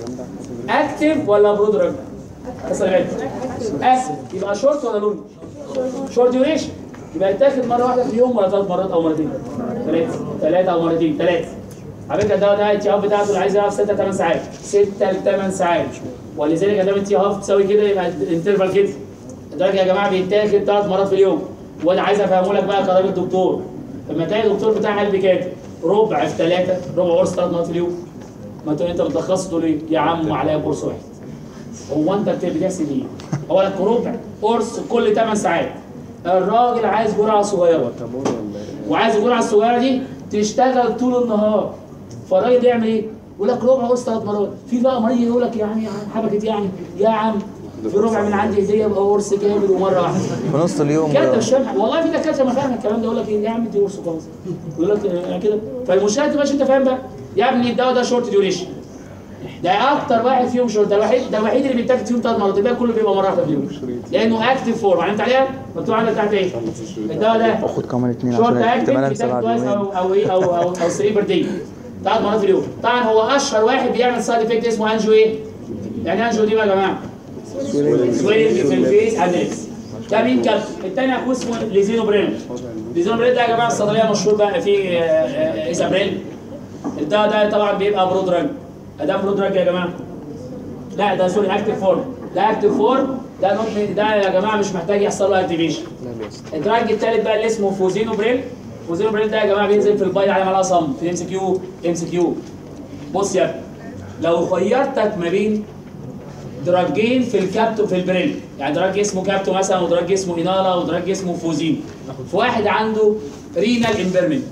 اكتف ولا برو دراج؟ بس انا اكتف يبقى شورت ولا لون؟ شورت ديوريشن يبقى يتاخد مره واحده في اليوم ولا ثلاث مرات او مرتين؟ ثلاثه ثلاثه او مرتين ثلاثه على فكره الدواء ده التي هاف بتاعته اللي عايز يلعب 6 8 ساعات 6 ل 8 ساعات ولذلك ادام التي هاف تساوي كده يبقى الانترفال كده الدرجه يا جماعه بيتاخد ثلاث مرات في اليوم وانا عايز افهمه لك بقى كراجل دكتور لما تلاقي الدكتور بتاع قلب كاتب ربع في ثلاثه ربع قرص ثلاث مرات في اليوم ما تقول انت بتلخصه تقول ايه يا عم عليا قرص واحد هو انت بت- بتحسب ايه؟ هو لك ربع قرص كل 8 ساعات الراجل عايز جرعه صغيره وعايز الجرعه الصغيره دي تشتغل طول النهار فالراجل يعمل ايه؟ يقول لك ربع قرص ثلاث مرات في بقى مريض يقول لك يعني يعني حبكت يعني يا عم في ربع من عندي هديه يبقى قرص كامل ومره واحده في نص اليوم كده مش فاهم والله في دكاتره ما فاهمه الكلام ده يقول لك ايه يا عم دي قرص خلاص يقول لك آه، كده فالمشكله تبقاش انت فاهم بقى يا ابني الدواء ده شورت ديوريشن ده اكتر واحد فيهم شورت ده الوحيد ده الوحيد اللي بيتاخد فيهم ثلاث مرات الباقي كله بيبقى مره واحده في اليوم لانه اكتف فورم علمت عليها مكتوب عندك تحت ايه الدواء ده خد كمان اتنين شورت عشان اكتف احتمال انسى بيتاخد بعد توايس يومين او او ايه او او او 3 بير داي ثلاث مرات في اليوم طبعا هو اشهر واحد بيعمل سايد افكت اسمه انجو ايه؟ يعني انجو دي بقى يا جماعه سويلنج في الفيس انكس ده مين كان الثاني اخوه اسمه ليزينو بريل ليزينو بريل ده يا جماعه الصيدليه مشهور بقى في آه، آه، ايزابريل الدواء ده طبعا بيبقى برو دراج ده برو دراج يا جماعه لا ده سوري اكتف فورم ده اكتف فورم ده نوت ده يا جماعه مش محتاج يحصل له اكتيفيشن الدراج الثالث بقى اللي اسمه فوزينو بريل فوزينو بريل ده يا جماعه بينزل في البايل على ملعقه صم في الام سي كيو ام سي كيو بص يا ابني لو خيرتك ما بين دراجين في الكابتو في البريل يعني دراج اسمه كابتو مثلا ودراج اسمه انالا ودراج اسمه فوزين في واحد عنده رينال امبيرمنت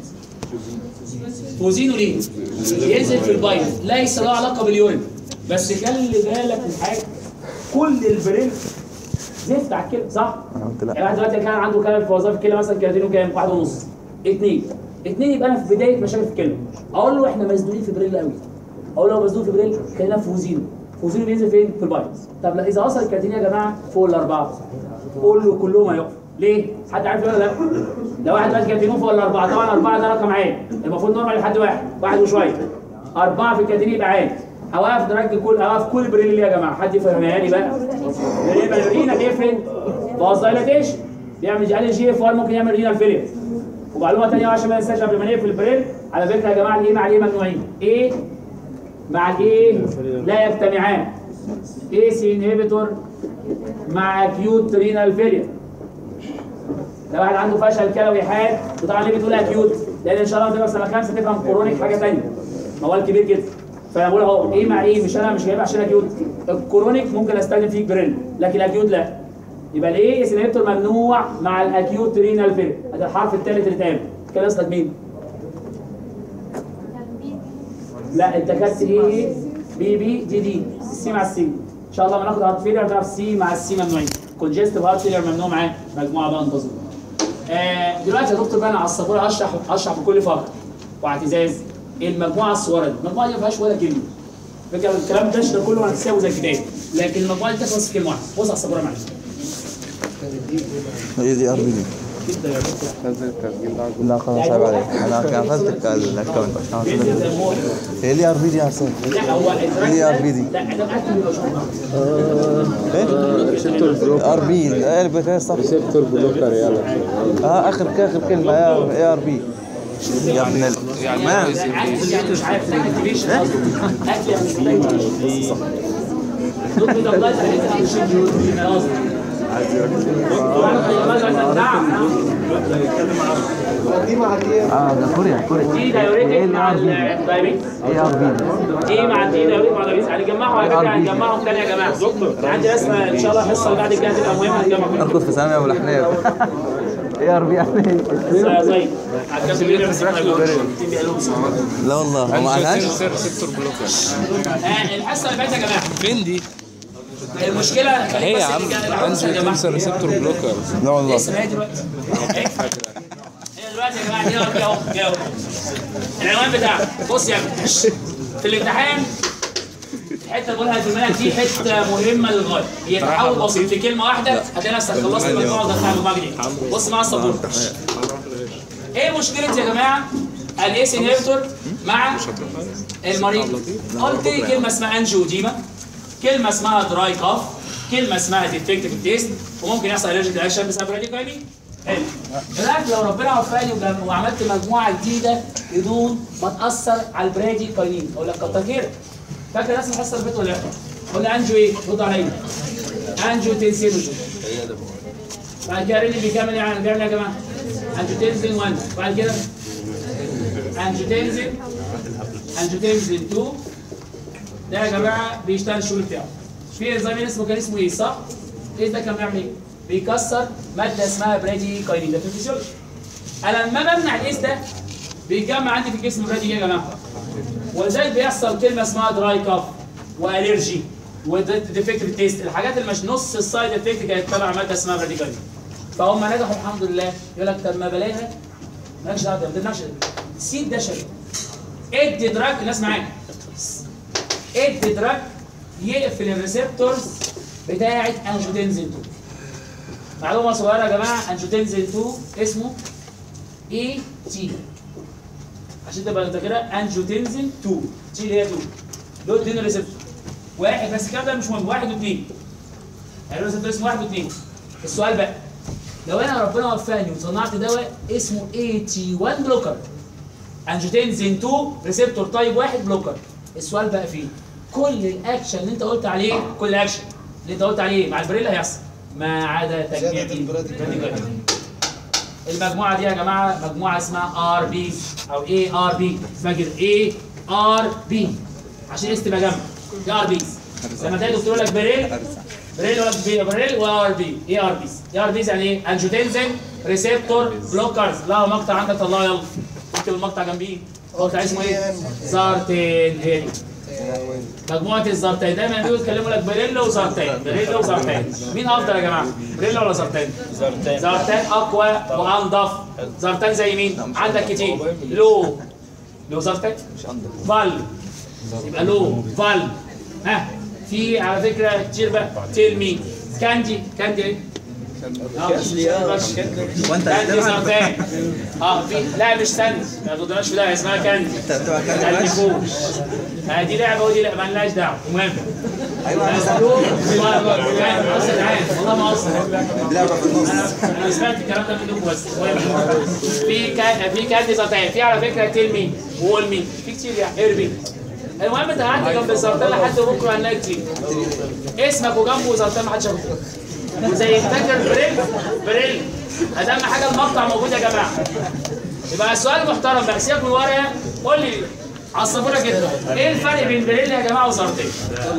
فوزينه ليه؟ ينزل في البايل ليس له علاقه باليورين بس خلي بالك من حاجه كل البريل زفت على الكلى صح؟ انا قلت لا يعني واحد دلوقتي كان عنده كلام في وظائف الكلى مثلا كرياتينه كام؟ واحد ونص اثنين اثنين يبقى انا في بدايه مشاكل في الكلى اقول له احنا مزنوقين في بريل قوي اقول له لو مزنوق في بريل خلينا في فوزينو فوزينو بينزل فين؟ في البايت طب لا اذا وصل الكرياتين يا جماعه فوق الاربعه قول له كلهم هيقفوا ليه؟ حد عارف ولا لا؟ لو واحد دلوقتي كرياتينه فوق الاربعه طبعا اربعه ده رقم عالي المفروض نورمال لحد واحد واحد وشويه اربعه في الكرياتين يبقى عالي اوقف دراج كل اوقف كل بريل ليه يا جماعه حد يفهمها لي بقى يبقى الرينا بيفرق باظ دايلاتيشن بيعمل جي جي اف 1 ممكن يعمل رينال فيلير ومعلومه ثانيه عشان ما ننساش قبل ما نقفل البريل على فكره يا جماعه الايه مع الايه ممنوعين ايه مع الايه لا يجتمعان اي سي انهبيتور مع اكيوت رينال فيلير لو واحد عنده فشل كلوي حاد وطبعا ليه بتقول اكيوت لان ان شاء الله تبقى في سنه خمسه تفهم كرونيك حاجه ثانيه موال كبير جدا فانا بقول اهو ايه مع ايه مش انا مش جايبها عشان اكيوت الكرونيك ممكن استخدم فيه بريل لكن الاكيوت لا يبقى الايه سينيتور ممنوع مع الاكيوت رينال فيلير ده الحرف الثالث اللي اتقال كده يصلك مين؟ لا انت خدت ايه بي بي دي دي السي مع السي ان شاء الله لما ناخد هارت فيلير هنعرف السي مع السي ممنوعين كونجستيف هارت فيلير ممنوع معاه مجموعه بقى انتظروا آه دلوقتي يا دكتور بقى انا على السبوره اشرح اشرح بكل فخر واعتزاز المجموعه الصغيره دي المجموعه دي ما فيهاش ولا كلمه فكره الكلام ده ده كله انا تساوي زي الكتاب لكن المجموعه دي تخلص في كلمه واحده بص على السبوره معلش هي دي ار بي دي نزل التسجيل ده على لا خلاص عيب عليك انا قفلت الاكونت هي لي ار بي دي يا حسين لا هو هي دي ار بي دي لا انا معاك اللي بشوفه ايه ار بي ايه بتاعي صح ريسبتور بلوكر يلا اه اخر اخر كلمه اي ار بي يا ابن ال ما عارف يعني مش عارف الاكتيفيشن اكل يعني مش دول كده الله يسعدك مش قصدي اه ده كوريا كوريا دي دايوريتك مع الدايبيتس اي ار بي دي مع دي دايوريتك مع الدايبيتس هنجمعهم على فكره هنجمعهم تاني يا جماعه عندي رسمه ان شاء الله الحصه اللي بعد الجايه هتبقى مهمه هنجمعهم اركض في سامي ابو الاحلام اي ار بي يا زي هتكمل لا والله هو ما قالهاش ريسبتور بلوكر الحصه اللي فاتت يا جماعه فين دي؟ المشكله هي يا عم انزل تنسى ريسبتور بلوكر لا والله اسمها ايه دلوقتي؟ هي دلوقتي يا جماعه دي اهو اهو دي اهو العنوان بتاعها بص يا ابني في الامتحان الحته اللي بقولها في المنهج دي حته مهمه للغايه هي تحول بسيط في كلمه واحده هتلاقي نفسك خلصت المجموعه ودخلت على المجموعه دي بص مع السبورت ايه مشكله يا جماعه الايس انهبيتور مع المريض قلت لي كلمه اسمها انجيوديما كلمه اسمها دراي كاف كلمه اسمها ديفكتيف تيست وممكن يحصل الرجيك رياكشن بسبب راديكالي حلو دلوقتي لو ربنا وفقني وجم- وعملت مجموعه جديده بدون ما تاثر على البرادي كاينين اقول لك كتر خيرك فاكر رسم الحصه اللي فاتت ولا لا؟ قلنا انجو ايه؟ رد عليا انجو تنسينوجين بعد كده ريلي بيكمل يعني بيعمل إيه يا جماعه؟ انجوتنزين 1 بعد كده انجوتنزين انجوتنزين 2 ده يا جماعه بيشتغل الشغل بتاعه في انزيم اسمه كان اسمه ايه صح؟ ايه ده كان بيعمل ايه؟ بيكسر ماده اسمها برادي كاينين ده في الفسيولوجي انا لما بمنع الايس ده بيتجمع عندي في الجسم برادي ايه يا جماعه؟ ولذلك بيحصل كلمه اسمها دراي كاف والرجي وديفكتيف تيست الحاجات اللي مش نص السايد افكت كانت تبع ماده اسمها برادي كاينين فهم نجحوا الحمد لله يقول لك طب ما بلاها مالكش دعوه ما تمنعش سيب ده شيء ادي دراج الناس معايا ادي دراج يقفل الريسبتورز بتاعه انجوتنزين 2 معلومه صغيره يا جماعه انجوتنزين 2 اسمه اي تي عشان تبقى انت كده انجوتنزين 2 تي اللي هي 2 دول اتنين ريسبتور واحد بس الكلام ده مش مهم واحد واثنين يعني الريسبتور اسمه واحد واثنين السؤال بقى لو انا ربنا وفقني وصنعت دواء اسمه اي تي 1 بلوكر انجوتنزين 2 ريسبتور تايب 1 بلوكر السؤال بقى فيه كل الاكشن اللي انت قلت عليه كل الاكشن اللي انت قلت عليه مع البريلا هيحصل ما عدا تجميع دي المجموعه دي يا جماعه مجموعه اسمها ار بي او اي ار بي اسمها كده اي ار بي عشان اس تبقى جنب دي ار بي لما تلاقي دكتور يقول لك بريل بريل يقول لك بي- بريل وار بي اي ار بيز اي ار بيز يعني ايه انجوتنزين ريسبتور بلوكرز لا مقطع عندك طلعه يلا اكتب المقطع جنبيه المقطع اسمه ايه؟ زارتين هي دي مجموعه الزارتين دايما بيقولوا يتكلموا لك بريلا وزارتين بريلا وزارتين مين افضل يا جماعه؟ بريلا ولا زارتين؟ زارتين زارتين اقوى وانضف زارتين زي مين؟ عندك كتير لو لو زارتين فال يبقى لو فال ها في على فكره كتير بقى تيل مي كاندي كاندي ايه؟ وانت كاندي زارتين اه في لا مش سند ما تضربش في ده اسمها كاندي كاندي فوش آه، دي لعبه ودي لعبه مالناش دعوه المهم ايوه والله اصلا عارف والله ما اصلا لعبه في النص انا انا سمعت الكلام ده منكم بس المهم. في كان في كاندي زرتين في على فكره تيل مي وول مي في كتير يعني اربي المهم انت قعدت جنب الزرتين لحد بكره هنلاقي كتير اسمك وجنبه زرتين ما حدش ياخد وزي فاكر بريل بريل اهم حاجه المقطع موجود يا جماعه يبقى السؤال محترم بقى سيبك من الورقه قول لي على السبوره كده ايه الفرق بين بريل يا جماعه وزرتين؟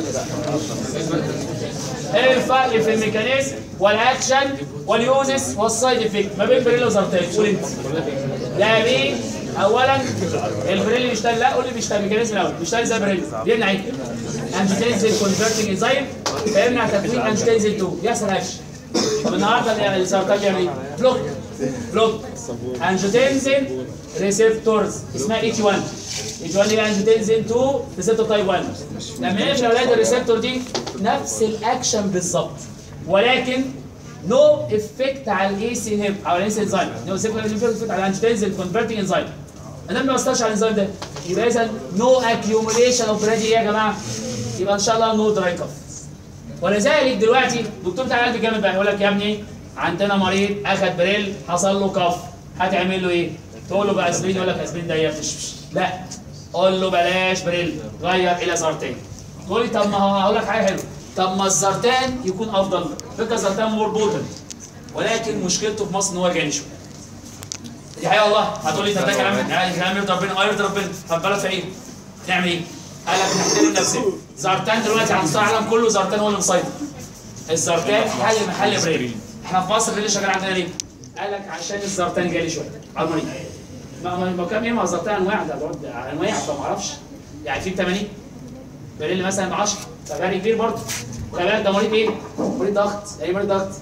ايه الفرق في الميكانيزم والاكشن واليوزس والسايد افكت ما بين بريل وزرتين قول انت لا بيه اولا البريل بيشتغل لا قول لي بيشتغل ميكانيزم الاول بيشتغل زي بريل بيمنع ايه؟ انجيتنزل كونفرتنج انزيم فيمنع تكوين انجيتنزل 2 يحصل اكشن طب النهارده السرطان بيعمل ايه؟ بلوك بلوك انجيتنزل ريسبتورز اسمها اتش 1 اتش 1 هي انجيتنزل 2 ريسبتور تايب 1 لما يقفل اولاد الريسبتور دي نفس الاكشن بالظبط ولكن نو افكت على الاي سي انهب على الاي سي انزيم نو افكت على الانجيتنزين كونفرتنج انزيم انا ما بستاش على الانزيم ده يبقى اذا نو اكيوميليشن اوف رادي يا جماعه يبقى ان شاء الله نو دراي كف ولذلك دلوقتي دكتور بتاع القلب جامد بقى يقول لك يا ابني عندنا مريض اخد بريل حصل له كف هتعمل له ايه؟ تقول له بقى اسبرين يقول لك اسبرين ده يفتش لا قول له بلاش بريل غير الى زرتين تقول لي طب ما هو هقول لك حاجه حلوه طب ما الزرتان يكون افضل فكره الزرتان مور بوتنت ولكن مشكلته في مصر ان هو غالي شويه دي حقيقه والله هتقول لي طب ده كلام يعني كلام يرضي ربنا اه يرضي ربنا طب بلد فقير نعمل ايه؟ قال لك نحترم نفسنا زرتان دلوقتي على مستوى العالم كله زرتان هو اللي مسيطر الزرتان حل محل بريل احنا في مصر اللي شغال عندنا ليه؟ قال لك عشان الزرتان غالي شويه على المريض ما ما ما كام ايه ما الزرتان انواع ده هتقعد انواع فما اعرفش يعني في 80 بريل مثلا ب 10 فغالي كبير برضه خلي بالك ده مريض ايه؟ مريض ضغط ايه مريض ضغط؟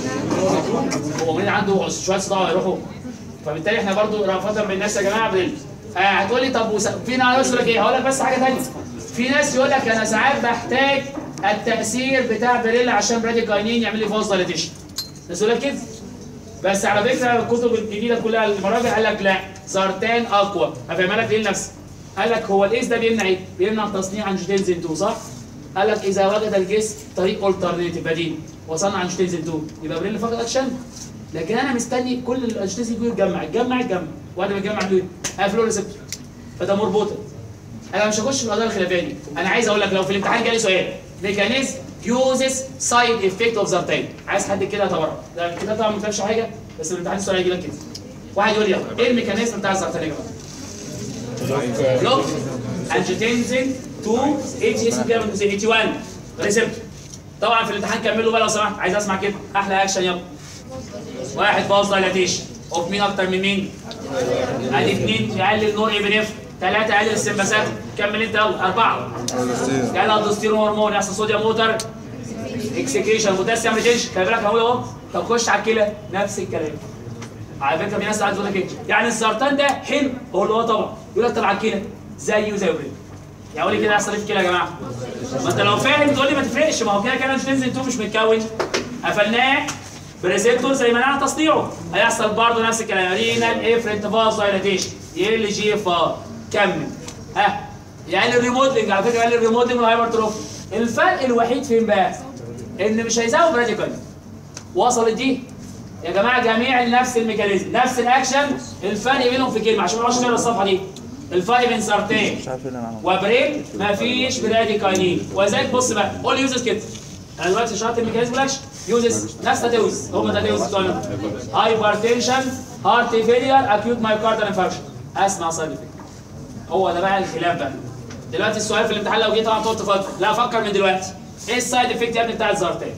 هو مريض عنده شويه صداع هيروحوا فبالتالي احنا برضو رافضا بالناس يا جماعه بريل آه هتقول لي طب وس... في ناس يقول لك ايه؟ هقول لك بس حاجه ثانيه في ناس يقول لك انا ساعات بحتاج التاثير بتاع بريل عشان براديكاينين يعمل لي فاز دايليتيشن ناس يقول لك كده بس على فكره الكتب الجديده كلها المراجع قال لك لا زرتان اقوى هفهمها لك ليه لنفسي قال لك هو الايس ده بيمنع ايه؟ بيمنع تصنيع انجيوتنزين 2 صح؟ قال لك اذا وجد الجسم طريق الترنيتيف بديل وصنع انجيوتنزين 2 يبقى بريل فقد اكشن لكن انا مستني كل الانجيوتنزين 2 يتجمع يتجمع يتجمع وبعد ما يتجمع له ايه؟ هفلو ريسبتور فده مربوطه انا مش هخش في القضايا الخلافيه دي انا عايز اقول لك لو في الامتحان جالي سؤال ميكانيزم يوزز سايد افكت اوف زرتين عايز حد كده يتبرع ده الكتاب طبعا ما كتبش حاجه بس الامتحان السؤال هيجي لك كده واحد يقول لي يلا ايه الميكانيزم بتاع الزرتين يا جماعه؟ لوك انجيوتنزين 2 اتش اس كام 81 ريسبتور طبعا في الامتحان كملوا بقى لو سمحت عايز اسمع كده احلى اكشن يلا واحد باص دايلاتيشن اوف مين اكتر من مين؟ ادي اثنين يقلل نور ابنف ثلاثة يقلل السمباسات كمل انت يلا أربعة يقلل الدوستيرون هرمون يحصل صوديوم موتر اكسكريشن بوتاسيوم ريتنشن خلي بالك اهو اهو طب خش على الكلى نفس الكلام على فكره في ناس قاعده تقول لك ايه يعني السرطان ده حلو هو اللي هو طبعا يقول لك طب على الكلى زيه زي بريد يعني قول لي كده هيحصل ايه في الكلى يا جماعه ما انت لو فاهم تقول لي ما تفرقش ما هو كده كده مش تنزل انتوا مش متكون قفلناه بريسبتور زي ما انا تصنيعه هيحصل برضه نفس الكلام رينال افرنت فاز دايلاتيشن يقل جي اف ار كمل ها يعني الريمودلنج على فكره يعني الريمودلنج والهايبرتروفي الفرق الوحيد فين بقى؟ ان مش هيزود راديكال وصلت دي يا جماعه جميع نفس الميكانيزم نفس الاكشن الفرق بينهم في كلمه عشان ما نقعدش نقرا الصفحه دي الفرق بين سارتين مش عارف ايه اللي انا عملته وبريك مفيش براديكاينين وذلك بص بقى قول لي يوزز كده انا دلوقتي شرحت الميكانيزم والاكشن يوزز نفس تداوز هم تداوز بتوعنا هايبرتنشن هارت فيلير اكيوت مايوكاردال انفاركشن اسمع سايد افكت هو ده بقى الخلاف بقى دلوقتي السؤال في الامتحان لو جه طبعا تقعد تفكر لا فكر من دلوقتي ايه السايد افكت يا ابني بتاع الزرتان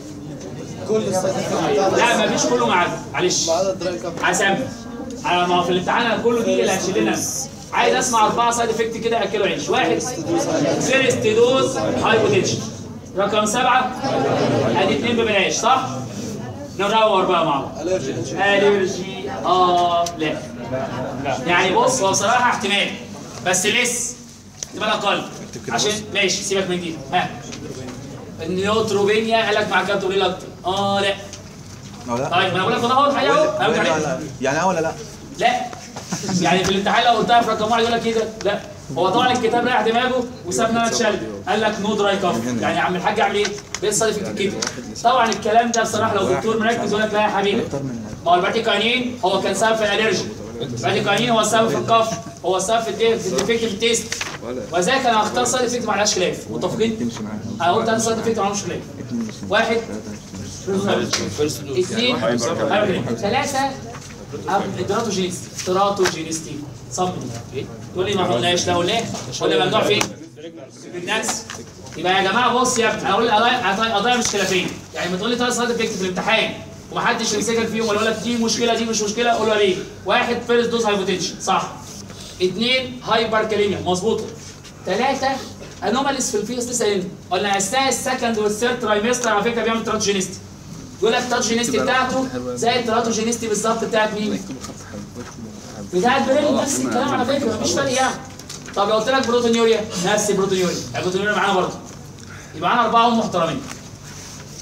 لا مفيش كله معاك معلش هسمي على ما هو في الامتحان أنا كله دي اللي هشيل لنا عايز اسمع اربعه سايد افكت كده اكلوا عيش واحد فيرست دوز هايبوتنشن رقم سبعه ادي اثنين ببلاش صح؟ ندور بقى مع بعض الرجي اه لا يعني بص هو بصراحه احتمال بس لسه احتمال اقل عشان ماشي سيبك من دي ها النيوتروبينيا قال لك مع كابتوريل اكتر اه لا أو لا طيب ما انا بقول لك اهو الحقيقه اهو أقول لا عليك. لا يعني اه ولا لا لا يعني في الامتحان لو قلتها في رقم واحد يقول لك ايه ده؟ لا هو طبعا الكتاب رايح دماغه وسابنا انا اتشل قال لك نو دراي كاف يعني يا عم الحاج اعمل ايه؟ بيصل في الكتاب طبعا الكلام ده بصراحه لو دكتور مركز يقول لك لا يا حبيبي ما هو الباتيكانين هو كان سبب في الالرجي الباتيكانين هو السبب في الكف هو السبب في الدي- في الديفكتيف تيست وذلك انا هختار سايد افكت ما عليهاش خلاف متفقين؟ تمشي معاها انا قلت انا سايد افكت ما عليهاش خلاف واحد اثنين ثلاثة ادراتوجينيستي ادراتوجينيستي صمم تقول لي ما قلناش ده قلناه ولا ممنوع فين؟ في الناس يبقى يا جماعه بص يا ابني هقول قضايا قضايا مش خلافيه يعني ما تقول لي ثلاث سايد افكت في الامتحان ومحدش يمسكك فيهم ولا يقول لك دي مشكله دي مش مشكله قول له ليه؟ واحد فيرست دوز هايبوتنشن صح اثنين هايبر كاليميا مظبوطه ثلاثه انوماليز في الفيس لسه قايلين قلنا اثناء السكند والثيرد ترايمستر على فكره بيعمل تراتوجينيستي يقول لك التراتوجينيستي بتاعته زي التراتوجينيستي بالظبط بتاعت مين؟ بتاعت بريل نفس الكلام على فكره مفيش فرق يعني طب لو قلت لك بروتونيوريا نفس البروتونيوريا البروتونيوريا معانا برضه يبقى معانا اربعه هم محترمين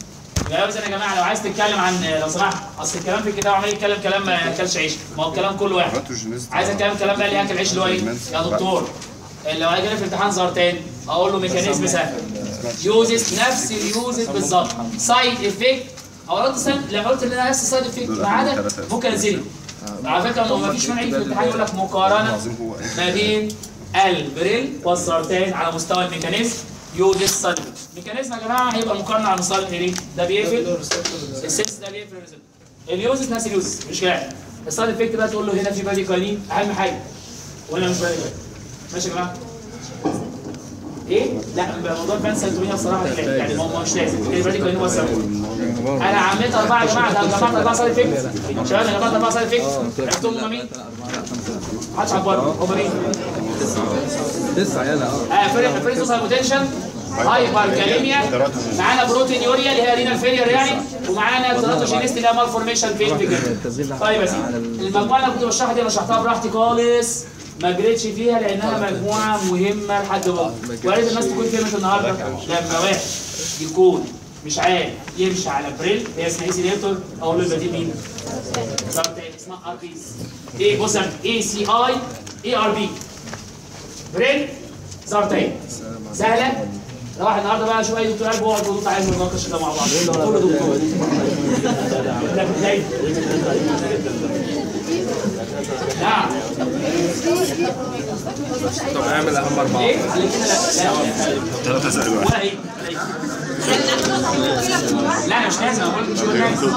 يبقى بس يا جماعه لو عايز تتكلم عن لو سمحت اصل الكلام في الكتاب عمال يتكلم كلام ما ياكلش عيش ما هو الكلام كله واحد عايز اتكلم كلام بقى اللي ياكل عيش اللي هو ايه يا دكتور لو هيجي لي في امتحان زهرتين اقول له ميكانيزم سهل يوزز نفس اليوزز بالظبط سايد افكت او قلت سن لما قلت ان انا نفس السايد افكت ما عدا ممكن انزله على فكره ما فيش مانع يجي في الامتحان يقول لك مقارنه ما بين البريل والسرطان على مستوى الميكانيزم يوزز سايد افكت الميكانيزم يا جماعه هيبقى مقارنه على مستوى الايه ده بيقفل السيلز ده بيقفل الريزلت اليوزز نفس اليوزز مش كده السايد افكت بقى تقول له هنا في بادي كاينين اهم حاجه ولا مش بادي كاينين ماشي يا جماعه ايه؟ لا موضوع فان سنتومية بصراحه مش لازم يعني هو مش لازم البادي كاينين هو السبب انا عميت اربعه يا جماعه ده جماعه اربعه سايد افكت شباب يا جماعه اربعه سايد افكت عرفتوا هم مين؟ محدش عبرني هم مين؟ تسعة يلا اه اه فرق فريزوس هايبوتنشن هايبر كاليميا معانا بروتين يوريا اللي هي رينال فيلير يعني ومعانا تراتوجينيست اللي هي مال فورميشن فين في كده طيب يا سيدي المجموعه اللي أنا كنت بشرحها دي انا شرحتها براحتي خالص ما جريتش فيها لانها مجموعه مهمه لحد بكره ويا ريت الناس تكون فهمت النهارده لما واحد يكون مش عارف يمشي على بريل هي اسمها اي سي ديتور اقول له يبقى دي مين؟ ظهر تاني اسمها ار بي ايه بص اي سي اي اي ار بي بريل ظهر تاني سهله راح النهارده بقى شويه دكتور قلب اقعد ودكتور عايز نناقش ده مع بعض كله دكتور لا بتلاقي نعم طب اعمل اهم اربعة ايه على كده لا لا لا ولا ايه لا انا مش لازم اقول لك مش لازم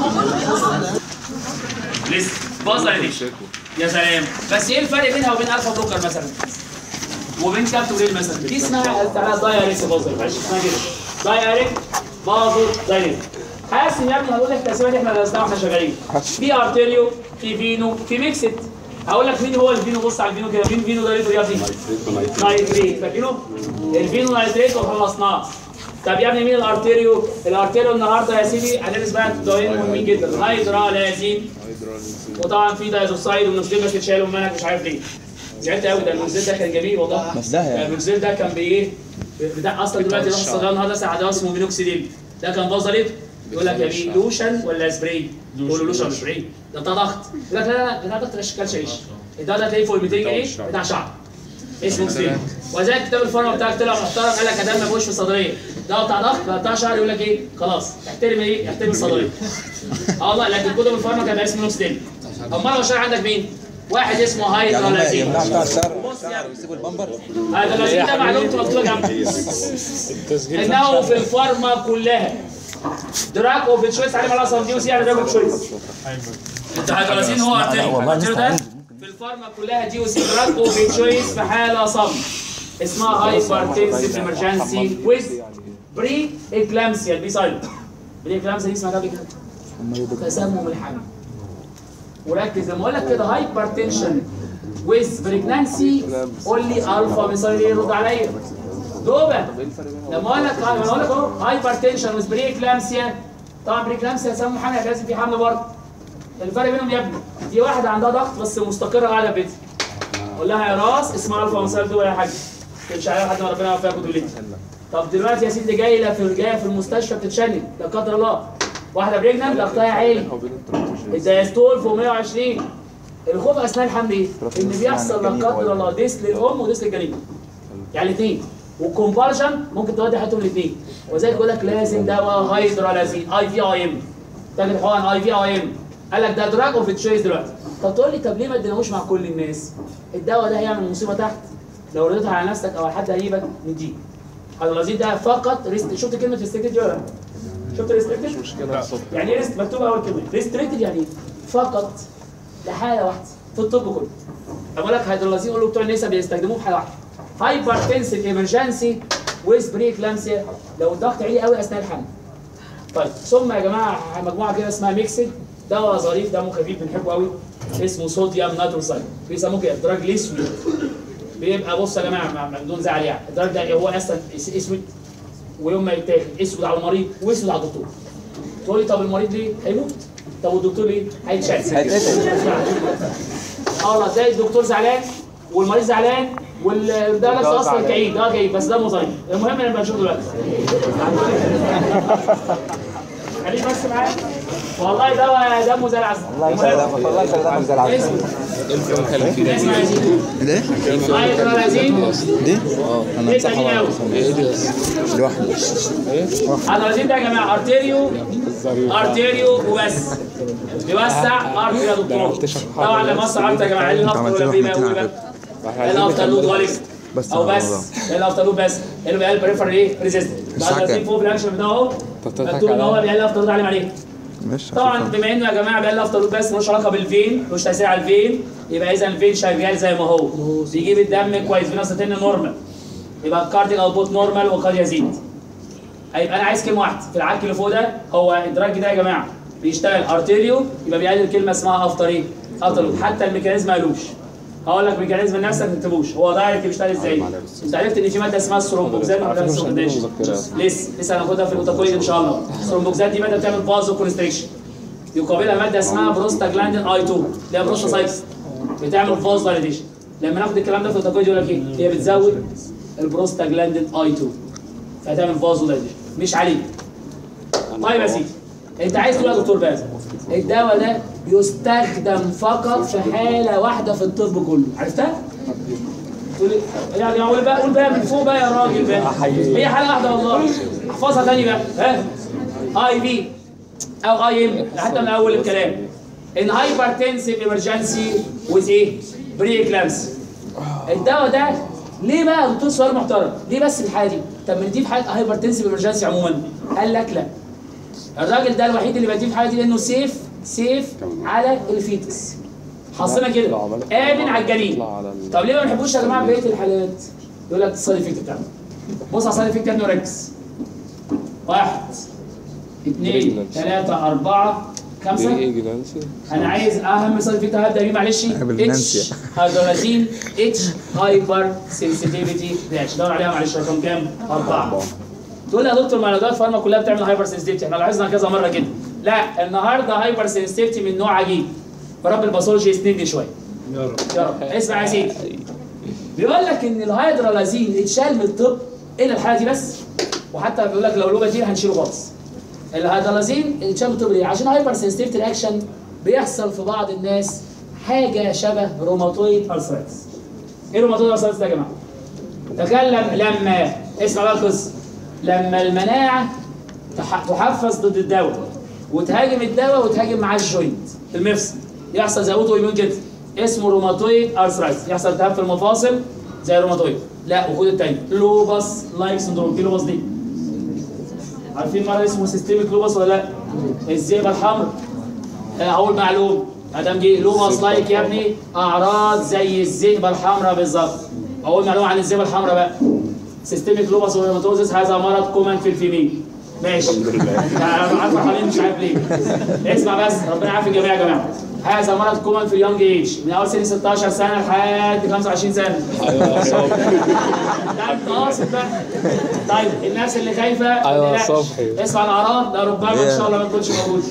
لسه باظ دي يا سلام بس ايه الفرق بينها وبين الفا بروكر مثلا وبين كابتو ريل مثلا دي اسمها تعالى دايركت بازر معلش اسمها كده دايركت بازر دايركت حاسس يا ابني هقول لك التقسيمه دي احنا درسناها واحنا شغالين في ارتيريو في فينو في ميكسد هقول لك مين هو الفينو بص على الفينو كده مين فينو دايركت يا ابني نايتريت فاكرينه الفينو نايتريت وخلصناه طب يا ابني مين الارتيريو الارتيريو النهارده يا سيدي هندرس بقى دوايين مهمين جدا هيدرالازين وطبعا في دايزوسايد والنوكسيل بس اتشالوا منك مش عارف ليه زعلت قوي ده المنزل ده كان جميل والله بس ده يعني. المنزل ده كان بايه بتاع اصلا دلوقتي راح الصيدليه النهارده ساعه ده اسمه مينوكسيديل ده كان بازلت يقول لك يا بيه لوشن ولا سبراي تقول له لوشن ولا سبراي ده بتاع ضغط يقول لك لا لا لا بتاع ضغط اشكال عيش ده ده تلاقيه فوق ال 200 جنيه بتاع شعر اسمه سبراي وذلك كتاب الفارما بتاعك طلع محترم قال لك ده ما فيهوش في الصيدليه ده بتاع ضغط ده بتاع شعر يقول لك ايه خلاص احترم ايه احترم الصيدليه اه والله لكن كتب الفارما كان اسمه نوكسيديل امال لو شارع عندك مين؟ واحد اسمه هايدرالازين يمنع بتاع الشارع بص يا ابني. يسيبوا البمبر هذا الذي ده معلومته مكتوبه جنبي انه في الفارما كلها دراك اوف تشويس عليه ملاصه ديوس يعني دراك تشويس انت هترسين هو ارتيريو والله الارتيريو ده في الفارما كلها ديوس دراك اوف تشويس في حاله صم اسمها هايبرتنسيف ايمرجنسي ويز بري اكلامسيا البي سايلنت بري اكلامسيا دي اسمها قبل كده تسمم الحمل وركز لما اقول لك كده هايبرتنشن ويز بريجنانسي قول لي الفا مثال ايه رد عليا دوبه لما اقول لك لما اقول لك اهو هايبرتنشن ويز بريكلامسيا طبعا بريكلامسيا سموا حمل لازم في حمل برضه الفرق بينهم يا ابني دي واحده عندها ضغط بس مستقره قاعده في بيتها اقول لها يا راس اسمها الفا مثال دوبه يا حاج تمشي عليها لحد ما ربنا يوفقك وتولدي طب دلوقتي يا سيدي جايه في جايه في المستشفى بتتشنج لا قدر الله واحده بريجنانت ضغطها عالي الدايستول فوق 120 الخوف اثناء الحمل ايه؟ ان بيحصل لا قدر الله ديس للام وديس للجنين يعني الاثنين والكونفرجن ممكن تودي حياتهم الاثنين وذلك يقول لك لازم دواء هيدرالازين اي في اي ام تاخد حقن اي في اي ام قال لك ده دراج اوف تشويس دلوقتي طب تقول لي طب ليه ما اديناهوش مع كل الناس؟ الدواء ده هيعمل مصيبه تحت لو رضيتها على نفسك او على حد قريبك نديه الهيدرالازين ده فقط ريست شفت كلمه ريستريكتد ولا لا؟ شفت ريستريكتد؟ مشكلة الصبح يعني ايه ريست مكتوب اول كلمه ريستريكتد يعني ايه؟ فقط لحاله واحده في الطب كله اقول لك هيدرولازين قول له بتوع النساء بيستخدموه في حاله واحده هايبرتنسيف ايمرجنسي ويز بريكلامسيا لو الضغط عالي قوي اثناء الحمل طيب ثم يا جماعه مجموعه كده اسمها ميكسد دواء ظريف دمه خفيف بنحبه قوي اسمه صوديوم ناتروسايد بيسموه كده الدراج الاسود بيبقى بص يا جماعه مع- بدون زعل يعني الدراج ده هو اصلا اس- اسود ويوم ما يتاخد اسود على المريض واسود على الدكتور تقول لي طب المريض ليه؟ هيموت طب والدكتور ليه؟ هيتشال اه والله تلاقي الدكتور زعلان والمريض زعلان وده نفسه اصلا كئيب ده كئيب بس ده مظاهر المهم انا بنشوف دلوقتي خليك بس معايا والله ده دمه زي العسل الله يسلمك الله يسلمك زي العسل اسمه اسمع يا سيدي ليه؟ هيدرالازين دي؟ انا ايه امسحها تاني مرة. لوحده هيدرالازين ده يا جماعه ارتيريو ارتيريو وبس بيوسع ارتي يا دكتور طبعا لما وسع ارتي يا جماعه ايه الافضل عملت ولا له في بقى خدمتين قول على بقى الافضل لود غالب بس او على بس الموضوع. ايه الافضل لود بس اللي بقى البريفر ايه ريزيست بعد حكا. ما فوق بالاكشن بتاعه اهو مكتوب ان هو بيقلل الافضل لود عليه عليه مش طبعا بما انه يا جماعه بيقلل الافضل لود بس ملوش علاقه بالفين ملوش تاثير على الفين يبقى اذا الفين شغال زي ما هو بيجيب الدم كويس في نفس نورمال يبقى الكارديك اوتبوت نورمال وقد يزيد هيبقى انا عايز كلمه واحده في العك اللي فوق ده هو الدراج ده يا جماعه بيشتغل ارتيريو يبقى بيقلل كلمه اسمها افتر ايه؟ افتر لود. حتى الميكانيزم مالوش هقول لك ميكانيزم لنفسك ما تكتبوش هو دايركت بيشتغل ازاي؟ انت عرفت ان في ماده اسمها الثرومبوكسان ولا لسه ما خدناش؟ لسه لسه هناخدها في الاوتوكويد ان شاء الله الثرومبوكسان دي ماده بتعمل فازو كونستريكشن يقابلها ماده اسمها بروستاجلاندين اي 2 اللي هي بروستاسايتس بتعمل فاز دايليتيشن لما ناخد الكلام ده في الاوتوكويد يقول لك ايه؟ هي بتزود البروستاجلاندين اي 2 فهتعمل فازو دايليتيشن مش عليك طيب يا سيدي انت عايز تقول يا دكتور باز الدواء ده يستخدم فقط في حاله واحده في الطب كله عرفتها؟ تقول لي يعني قول بقى قول بقى من فوق بقى يا راجل بقى هي حاله واحده والله احفظها تاني بقى ها اي بي او اي ام حتى من اول الكلام ان هايبرتنسيف ايمرجنسي ويز ايه؟ بري اكلامسي الدواء ده ليه بقى يا دكتور سؤال محترم ليه بس الحاله دي؟ طب ما نديه في حاله هايبرتنسيف ايمرجنسي عموما قال لك لا الراجل ده الوحيد اللي بديه في الحاله دي لانه سيف سيف على الفيتس حظنا كده امن على الجنين طب ليه ما بنحبوش يا جماعه بقيه الحالات يقول لك السايد افكت بتاعه بص على السايد افكت يا ابني وركز واحد اثنين ثلاثة أربعة خمسة أنا عايز أهم سايد افكت هبدأ بيه معلش بالنانسيا. اتش هيدرالازين اتش هايبر سنسيتيفيتي رياكشن دور عليها معلش رقم كام؟ أربعة تقول لي يا دكتور ما الادوات فارما كلها بتعمل هايبر سنسيتيفيتي احنا لاحظنا كذا مره كده لا النهارده هايبر سنسيتيفيتي من نوع عجيب ورب الباثولوجي يسندني شويه يا رب يا رب اسمع يا سيدي بيقول لك ان الهيدرالازين اتشال من الطب الا الحاله دي بس وحتى بيقول لك لو له بديل هنشيله خالص الهيدرالازين اتشال من الطب ليه؟ عشان هايبر سنسيتيفيتي رياكشن بيحصل في بعض الناس حاجه شبه روماتويد ارثرايتس ايه روماتويد ارثرايتس ده يا جماعه؟ تكلم لما اسمع بقى القصه لما المناعه تح- تحفز ضد الدواء وتهاجم الدواء وتهاجم معاه الجوينت المفصل يحصل زي اوتو ايميون كده اسمه روماتويد ارثرايتس يحصل التهاب في المفاصل زي الروماتويد لا وخد التاني لوبس لايك سندروم دي لوبس دي عارفين مرض اسمه سيستميك لوبس ولا لا؟ الذئبه الحمراء آه، اول معلوم ادم جه لوبس لايك يا ابني اعراض زي الذئبه الحمراء بالظبط اول معلومه عن الذئبه الحمراء بقى سيستميك لوبس وهيماتوزيس هذا مرض كومن في الفيميل ماشي انا عارف حاليا مش عارف ليه اسمع بس ربنا يعافي الجميع يا جماعه هذا مرض كومن في اليونج ايج من اول سن 16 سنه لحد 25 سنه ده انت قاصد بقى طيب الناس اللي خايفه ما أيوة، تقلقش. صبحي. اسمع الاعراض ده ربما ان شاء الله ما تكونش موجود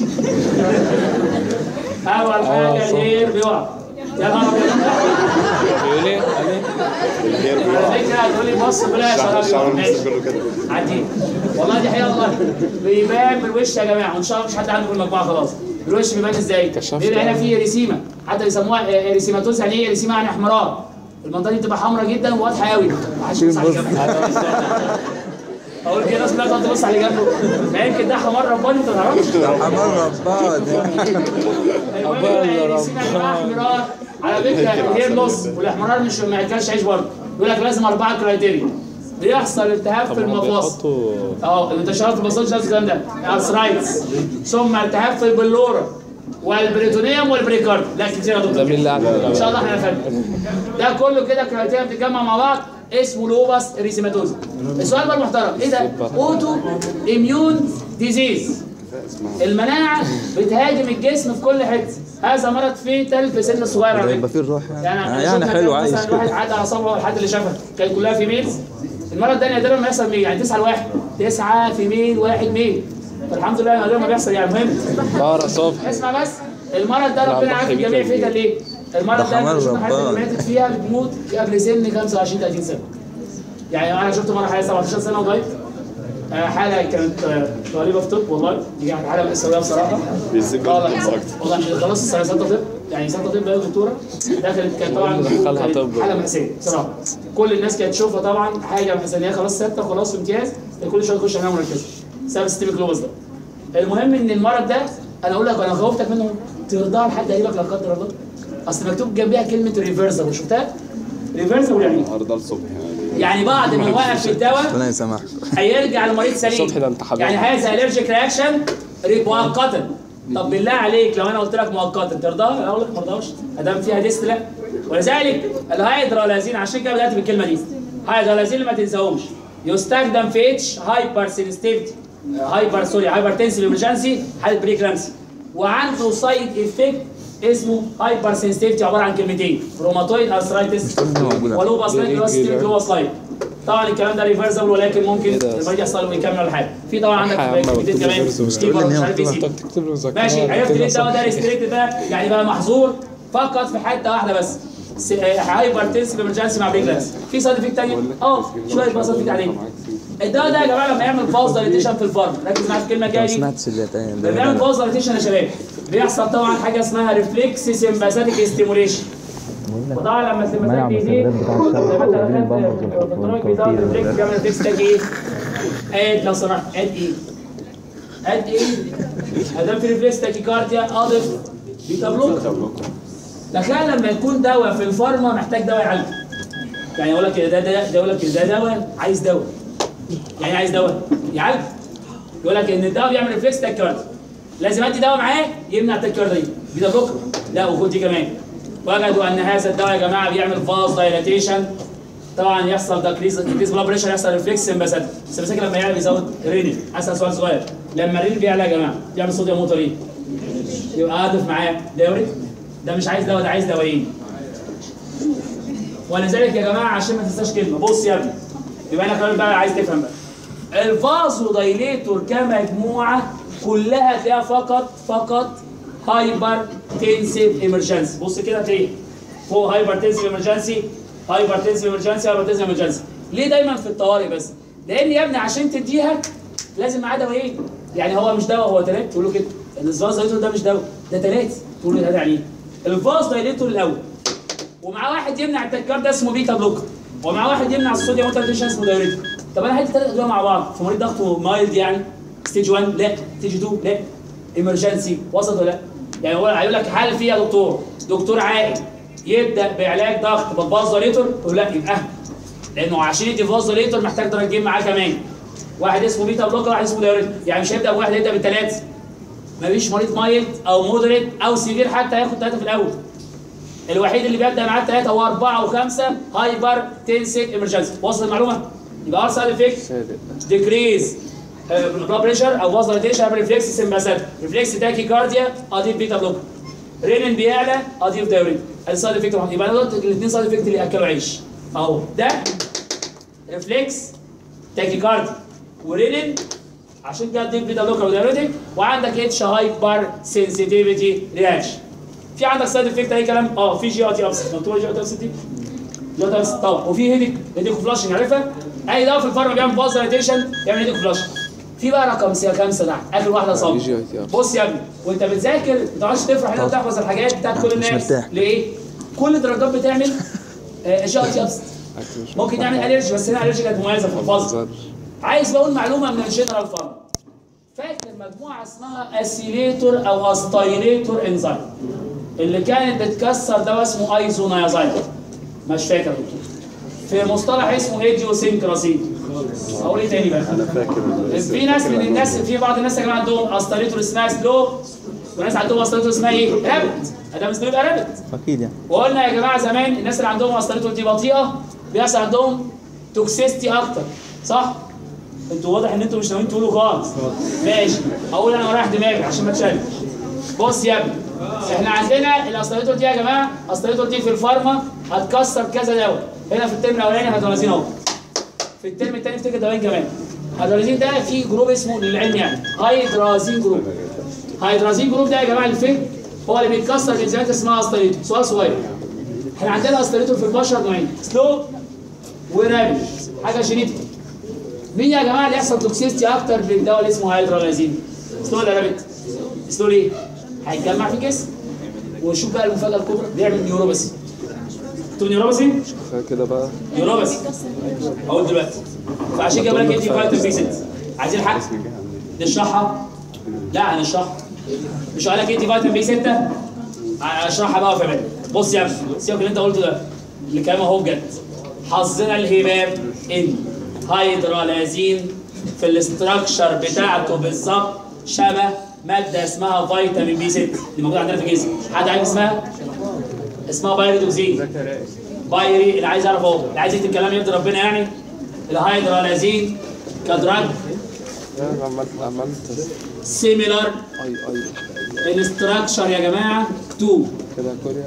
اول حاجه الهير بيقع يا نهار ابيض على فكره هتقول لي بص بلاش انا ماشي عدي والله دي حقيقه والله بيبان من الوش يا جماعه وان شاء الله مش حد عنده في المجموعه خلاص الوش بيبان ازاي؟ بيبقى هنا فيه ريسيما حتى بيسموها آه، ريسيماتوز يعني ايه؟ ريسيما يعني احمرار المنطقه دي بتبقى حمراء جدا وواضحه قوي ما حدش يبص على اللي جنبه اقول كده الناس كلها تقعد تبص على اللي جنبه ما يمكن ده حمار رباني انت ما تعرفش حمار رباد الريسيما احمرار على فكره الهير لوس والاحمرار مش ما ياكلش عيش برضه يقول لك لازم اربعه كرايتيريا بيحصل التهاب في المفاصل اه انت شغال في نفس الكلام ده ارثرايتس ثم التهاب في البلوره والبريتونيوم والبريكارد لا كتير يا دكتور مين اللي قاعد ان شاء الله احنا فاهم ده كله كده كرايتيريا بتتجمع مع بعض اسمه لوبس ريسيماتوز السؤال بقى المحترم ايه ده اوتو اميون ديزيز المناعه بتهاجم الجسم في كل حته هذا مرض فيتال في سن صغير على فكرة. يبقى فيه الروح يعني يعني يعني شفنا حلو كده عايش مثلا واحد عدى على صبعه الحد اللي شافها كانت كلها في ميل المرض ده نادرا ما يحصل ميل يعني 9 لواحد 9 في ميل واحد ميل فالحمد لله نادرا ما بيحصل يعني مهم طارق صبحي اسمع بس المرض ده ربنا عارف الجميع فيه ده ليه؟ المرض ده ده انا حمار شفت حد اللي ربان. ماتت فيها بتموت قبل سن 25 30 سنه يعني انا شفت مره حاجه 17 سنه وضايق آه، حاله كانت آه، طالبه في طب والله دي كانت حاله مأساويه بصراحه والله والله خلاص السنه سته طب يعني سته طب بقى دكتوره دخلت كانت طبعا كانت حاله مأساويه بصراحه كل الناس كانت تشوفها طبعا حاجه مأساويه خلاص سته خلاص امتياز كل شويه تخش عنايه مركزه بسبب ستيميك لوبس ده المهم ان المرض ده انا اقول لك انا خوفتك منه ترضاها لحد قريبك لا قدر الله اصل مكتوب جنبيها كلمه ريفرسبل شفتها؟ ريفرسبل يعني إيه؟ النهارده الصبح يعني يعني بعد ما وقف في الدواء ربنا يسامحك هيرجع المريض سليم الصبح ده انت حبيبي. يعني هذا الرجيك رياكشن مؤقتا طب بالله عليك لو انا قلت لك مؤقتا ترضاها؟ انا اقول لك ما ارضاش ادام فيها ديست لا ولذلك الهيدرالازين عشان كده بدات بالكلمه دي هيدرالازين ما تنساهوش يستخدم في اتش هايبر سنسيتيفيتي هايبر سوري هايبر تنسيف ايمرجنسي حاله بريكلامسي وعنده سايد افكت اسمه هايبر سنسيتيفيتي عباره عن كلمتين روماتويد ارثرايتس موجودة. ولو سلايد اللي هو ستيريك هو سلايد طبعا الكلام ده ريفرسبل ولكن ممكن المريض يحصل له يكمل ولا حاجه في طبعا عندك كلمتين كمان ستيبر مش عارف ايه سيبر. تكتب له مذكرات ماشي عرفت ليه الدواء ده ريستريكت ده يعني بقى محظور فقط في حته واحده بس هايبر تنسيف ايمرجنسي مع بريكلاس في سايد افكت تاني اه شويه بقى سايد افكت عليه الدواء ده يا جماعه لما يعمل فاز دايليتيشن في الفرن ركز معايا في الكلمه الجايه ما دي سمعتش اللي تاني لما بيعمل فاز دايليتيشن يا شباب بيحصل طبعا حاجه اسمها ريفلكس سمباثيك ستيموليشن وطبعا لما السمباثيك يزيد زي ما انت دخلت الكنترول بيزود ريفلكس بيعمل ريفلكس تاجي ايه؟ اد لو سمحت اد ايه؟ اد ايه؟ ادام في ريفلكس تاكيكارديا اضف بيتا بلوك تخيل لما يكون دواء في الفارما محتاج دواء يعالجه يعني يقول لك ده ده ده يقول لك ده دواء عايز دواء يعني عايز دواء يعالج يقول لك ان الدواء بيعمل ريفلكس تاكيكارديا لازم ادي دواء معاه يمنع التاكيكارديا بيتا بلوك لا وخد دي كمان وجدوا ان هذا الدواء يا جماعه بيعمل فاز دايلاتيشن طبعا يحصل دكريز دكريز بلاد بريشر يحصل ريفلكس سمباثيك السمباثيك لما يعلى بيزود رينين اسال سؤال صغير لما الرين بيعلى يا جماعه بيعمل صوديوم موتور ايه؟ يبقى هدف معاه دوري ده مش عايز دواء ده عايز دوايين ولذلك يا جماعه عشان ما تنساش كلمه بص يا ابني يبقى انا كمان بقى عايز تفهم بقى الفازو دايليتور كمجموعه كلها تلاقيها فقط فقط هايبر تنسيف ايمرجنسي بص كده تلاقيه فوق هايبر تنسيف ايمرجنسي هايبر تنسيف ايمرجنسي هايبر تنسيف ايمرجنسي ليه دايما في الطوارئ بس؟ لان يا ابني عشان تديها لازم معاه دوايين يعني هو مش دواء هو ثلاث تقول له كده ان الفاز دايليتور ده مش دواء ده ثلاث تقول له ده يعني ايه؟ الفاز دايليتور الاول ومعاه واحد يمنع التكار ده اسمه بيتا بلوكر ومعاه واحد يمنع الصوديوم موتر اسمه دايوريتك طب انا هدي ثلاث ادويه مع بعض في مريض ضغطه مايلد يعني ستيج 1 لا ستيج 2 لا ايمرجنسي وسط ولا لا يعني هو هيقول لك هل في يا دكتور دكتور عاقل يبدا بعلاج ضغط بالفازوليتور يقول لا يبقى أهبل. لانه عشان يدي فازوليتور محتاج درجين معاه كمان واحد اسمه بيتا بلوكر واحد اسمه دايوريتك يعني مش هيبدا بواحد هيبدا بالثلاثه مفيش مريض مايلد او مودريت او سيفير حتى هياخد ثلاثه في الاول الوحيد اللي بيبدا معاه ثلاثه واربعه وخمسه هايبر تنسيك ايمرجنسي وصل المعلومه يبقى ار سايد افكت ديكريز بلاد بريشر او وصل ريتيشن ريفلكس سمباثيك ريفلكس تاكي كارديا اضيف بيتا بلوك رينين بيعلى اضيف دايوريت السايد افكت واحد. يبقى انا قلت الاثنين سايد افكت اللي اكلوا عيش اهو ده ريفلكس تاكي كارديا ورينين عشان كده اديك بيتا بلوكر ودايوريتك وعندك اتش هايبر سنسيتيفيتي رياكشن في عندك سايد افكت اي كلام اه في جي اي تي ابسط مكتوبه جي اي تي ابسط دي جي اي تي ابسط طبعا وفي هيديك هيديك فلاشنج عارفها اي دواء في الفارما بيعمل باز ريتيشن يعمل هيديك فلاشنج في بقى رقم سي خمسه تحت اخر واحده صعبه جي اي تي ابسط. بص يا ابني وانت بتذاكر ما تقعدش تفرح انت تحفظ الحاجات بتاعت كل الناس مرتاح. ليه؟ كل الدرجات بتعمل آه، جي اي تي ابسط ممكن تعمل الرجي بس هنا الرجي كانت مميزه في الحفاظ عايز بقول معلومه من الجنرال فارم فاكر مجموعه اسمها اسيليتور او استايليتور انزيم اللي كانت بتكسر دواء اسمه ايزونيازايد مش فاكر يا دكتور في مصطلح اسمه ايديوسينكراسي اقول ايه تاني بقى انا فاكر في ناس من الناس في بعض الناس يا جماعه عندهم استايليتور اسمها سلو وناس عندهم استايليتور اسمها ايه رابت ادام سلو يبقى رابت اكيد يعني وقلنا يا جماعه زمان الناس اللي عندهم استريتول دي بطيئه بيحصل عندهم توكسيستي اكتر صح؟ انتوا واضح ان انتوا مش ناويين تقولوا خالص ماشي هقول انا ورايح دماغي عشان ما تشالش بص يا ابني احنا عندنا الاستريتول دي يا جماعه الاستريتول دي في الفارما هتكسر كذا دواء هنا في الترم الاولاني هيدرازين اهو في الترم الثاني افتكر دوايين كمان هيدرازين ده في جروب اسمه للعلم يعني هيدرازين جروب هيدرازين جروب ده يا جماعه الفكر هو اللي بيتكسر بانزيمات اسمها استريتول سؤال صغير احنا عندنا استريتول في البشر نوعين سلو ورابد حاجه شديده مين يا جماعه اللي يحصل توكسيستي اكتر بالدواء اللي اسمه هيدرالازين سلو ولا رابط سلو ليه هيتجمع في الجسم وشوف بقى المفاجاه الكبرى بيعمل نيوروباثي تقول نيوروباثي كده بقى نيوروباثي اقول دلوقتي فعشان كده بقول لك ادي فيتامين بي 6 عايزين حق نشرحها لا هنشرحها مش هقول لك ادي فيتامين بي 6 اشرحها بقى في بالك بص يا ابني سيبك اللي انت قلته ده الكلام اهو بجد حظنا الهباب ان هيدرالازين في الاستراكشر بتاعته بالظبط شبه ماده اسمها فيتامين بي 6 اللي موجوده عندنا في الجسم حد عارف اسمها؟ اسمها بايريدوكسين بايري اللي عايز يعرف اهو اللي عايز يكتب كلام يرضي ربنا يعني الهيدرالازين كدراج عملت عملت سيميلار اي اي الاستراكشر يا جماعه 2 كده كوريا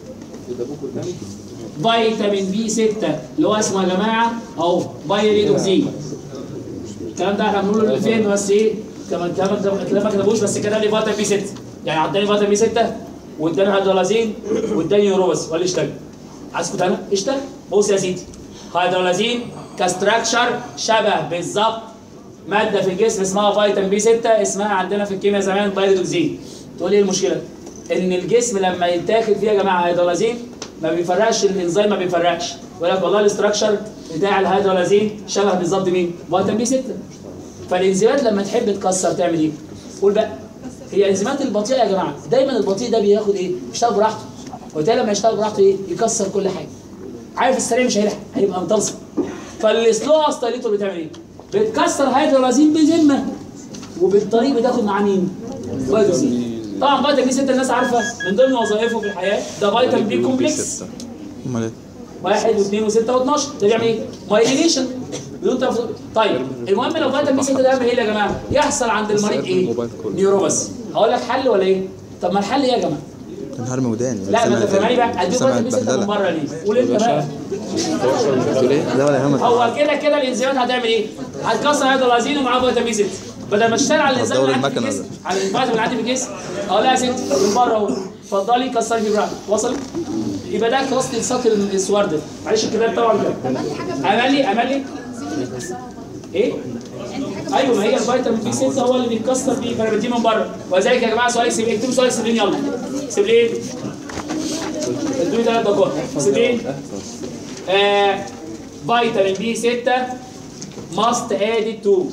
فيتامين بي 6 اللي هو اسمه يا جماعه اهو بايريدوكسين الكلام ده احنا بنقوله اللي فين بس ايه كمان كمان الكلام ما كتبوش بس كده لي فيتامين بي 6 يعني عداني فيتامين بي 6 واداني هيدرالازين واداني يوروبس ولا اشتغل عايز كنت انا اشتغل بص يا سيدي هيدرالازين كاستراكشر شبه بالظبط ماده في الجسم اسمها فيتامين بي 6 اسمها عندنا في الكيمياء زمان بايريدوكسين تقول لي ايه المشكله؟ ان الجسم لما يتاخد فيه يا جماعه هيدرالازين ما بيفرقش الانزيم ما بيفرقش يقول لك والله الاستراكشر بتاع الهيدرالازين شبه بالظبط مين؟ فيتامين بي 6 فالانزيمات لما تحب تكسر تعمل ايه؟ قول بقى هي الانزيمات البطيئه يا جماعه دايما البطيء ده بياخد ايه؟ بيشتغل براحته وبالتالي لما يشتغل براحته ايه؟ يكسر كل حاجه عارف السريع مش هيلحق هيبقى مطلسم فالسلو استايليتور بتعمل ايه؟ بتكسر هيدرالازين بذمه وبالطريق بتاخد معاه مين؟ فيتامين طبعا فيتامين بي 6 الناس عارفه من ضمن وظائفه في الحياه ده فيتامين بي كومبلكس امال ايه؟ واحد واثنين وسته و12 ده بيعمل ايه؟ مايلينيشن بدون تفضل طيب المهم لو فيتامين بي 6 ده يعمل ايه يا جماعه؟ يحصل عند المريض ايه؟ نيوروباثي هقول لك حل ولا ايه؟ طب ما الحل ايه يا جماعه؟ انهار وداني لا ما انت فاهماني بقى اديك فيتامين بي 6 من بره ليه؟ قول انت بقى لا ولا يهمك هو كده كده الانزيمات هتعمل ايه؟ هتكسر هيدرالازين ومعاه فيتامين بي 6 بدل ما تشتغل على الانزيم هتدور اللي عندي في المكنة الجسم على الفيتامين اللي عندي في الجسم اقول لها يا ستي من بره اهو اتفضلي كسري في براحتك وصلت؟ يبقى ده كاست السطر الاسود ده معلش الكتاب طبعا كده املي املي ايه؟ ايوه ما هي الفيتامين بي 6 هو اللي بيتكسر بيه فانا بديه من بره ولذلك يا جماعه سؤال اكسب اكتبوا سؤال اكسب يلا اكسب ليه؟ ادوني ثلاث دقائق اكسب ليه؟ آه فيتامين بي 6 must added to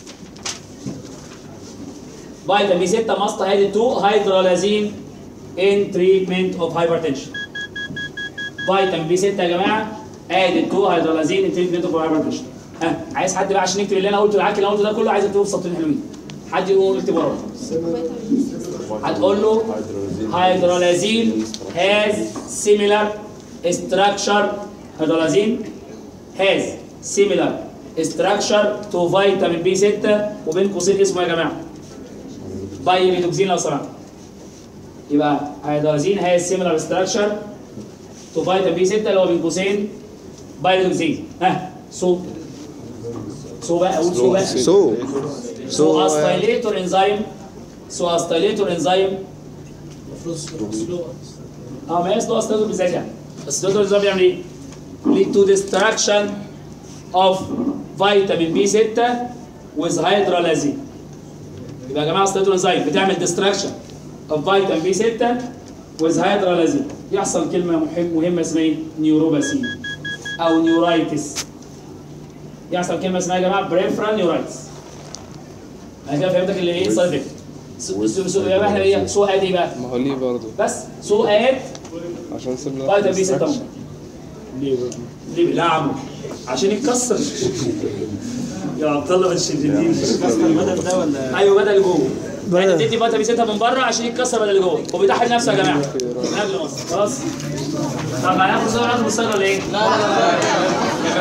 فيتامين بي 6 must added to hydrolazine in treatment of hypertension فيتامين بي 6 يا جماعه added to hydrolazine in treatment of hypertension ها عايز حد بقى عشان يكتب اللي انا قلته العك اللي انا قلته ده كله عايز اكتبه في سطرين حلوين حد يقول يكتب وراه هتقول له hydrolazine has similar structure hydrolazine has similar structure to vitamin B6 وبين قوسين اسمه يا جماعه بايريدوكسين لو سمحت يبقى هيدرازين has similar structure to vitamin B6 اللي هو بين قوسين بايريدوكسين ها سو سو بقى اقول سو بقى سو سو استايليتور انزيم سو استايليتور انزيم اه ما هي سلو استايليتور بالذات يعني استايليتور انزيم بيعمل ايه؟ lead to destruction of vitamin B6 with hydrolazine يبقى يا جماعه استايليتور انزيم بتعمل destruction of vitamin B6 with hydrolazine يحصل كلمه مهم مهمه اسمها ايه؟ نيوروباثي او نيورايتس يحصل كلمه اسمها يا جماعه بريفرال نيورايتس انا كده فهمتك اللي ايه سايد افكت سو سو سو يبقى احنا ايه سو اد ايه بقى ما هو ليه برضه بس سو اد عشان سيبنا فيتامين بي 6 ليه ليه لا يا عم عشان يتكسر يا عبد الله ما تشدنيش البدل ده ولا ايوه بدل جوه يعني تدي فيتامين بي 6 من بره عشان يتكسر بدل جوه وبيضحي نفسه يا جماعه من قبل مصر خلاص طب هناخد صوره هناخد مستقبل ولا ايه؟ لا لا لا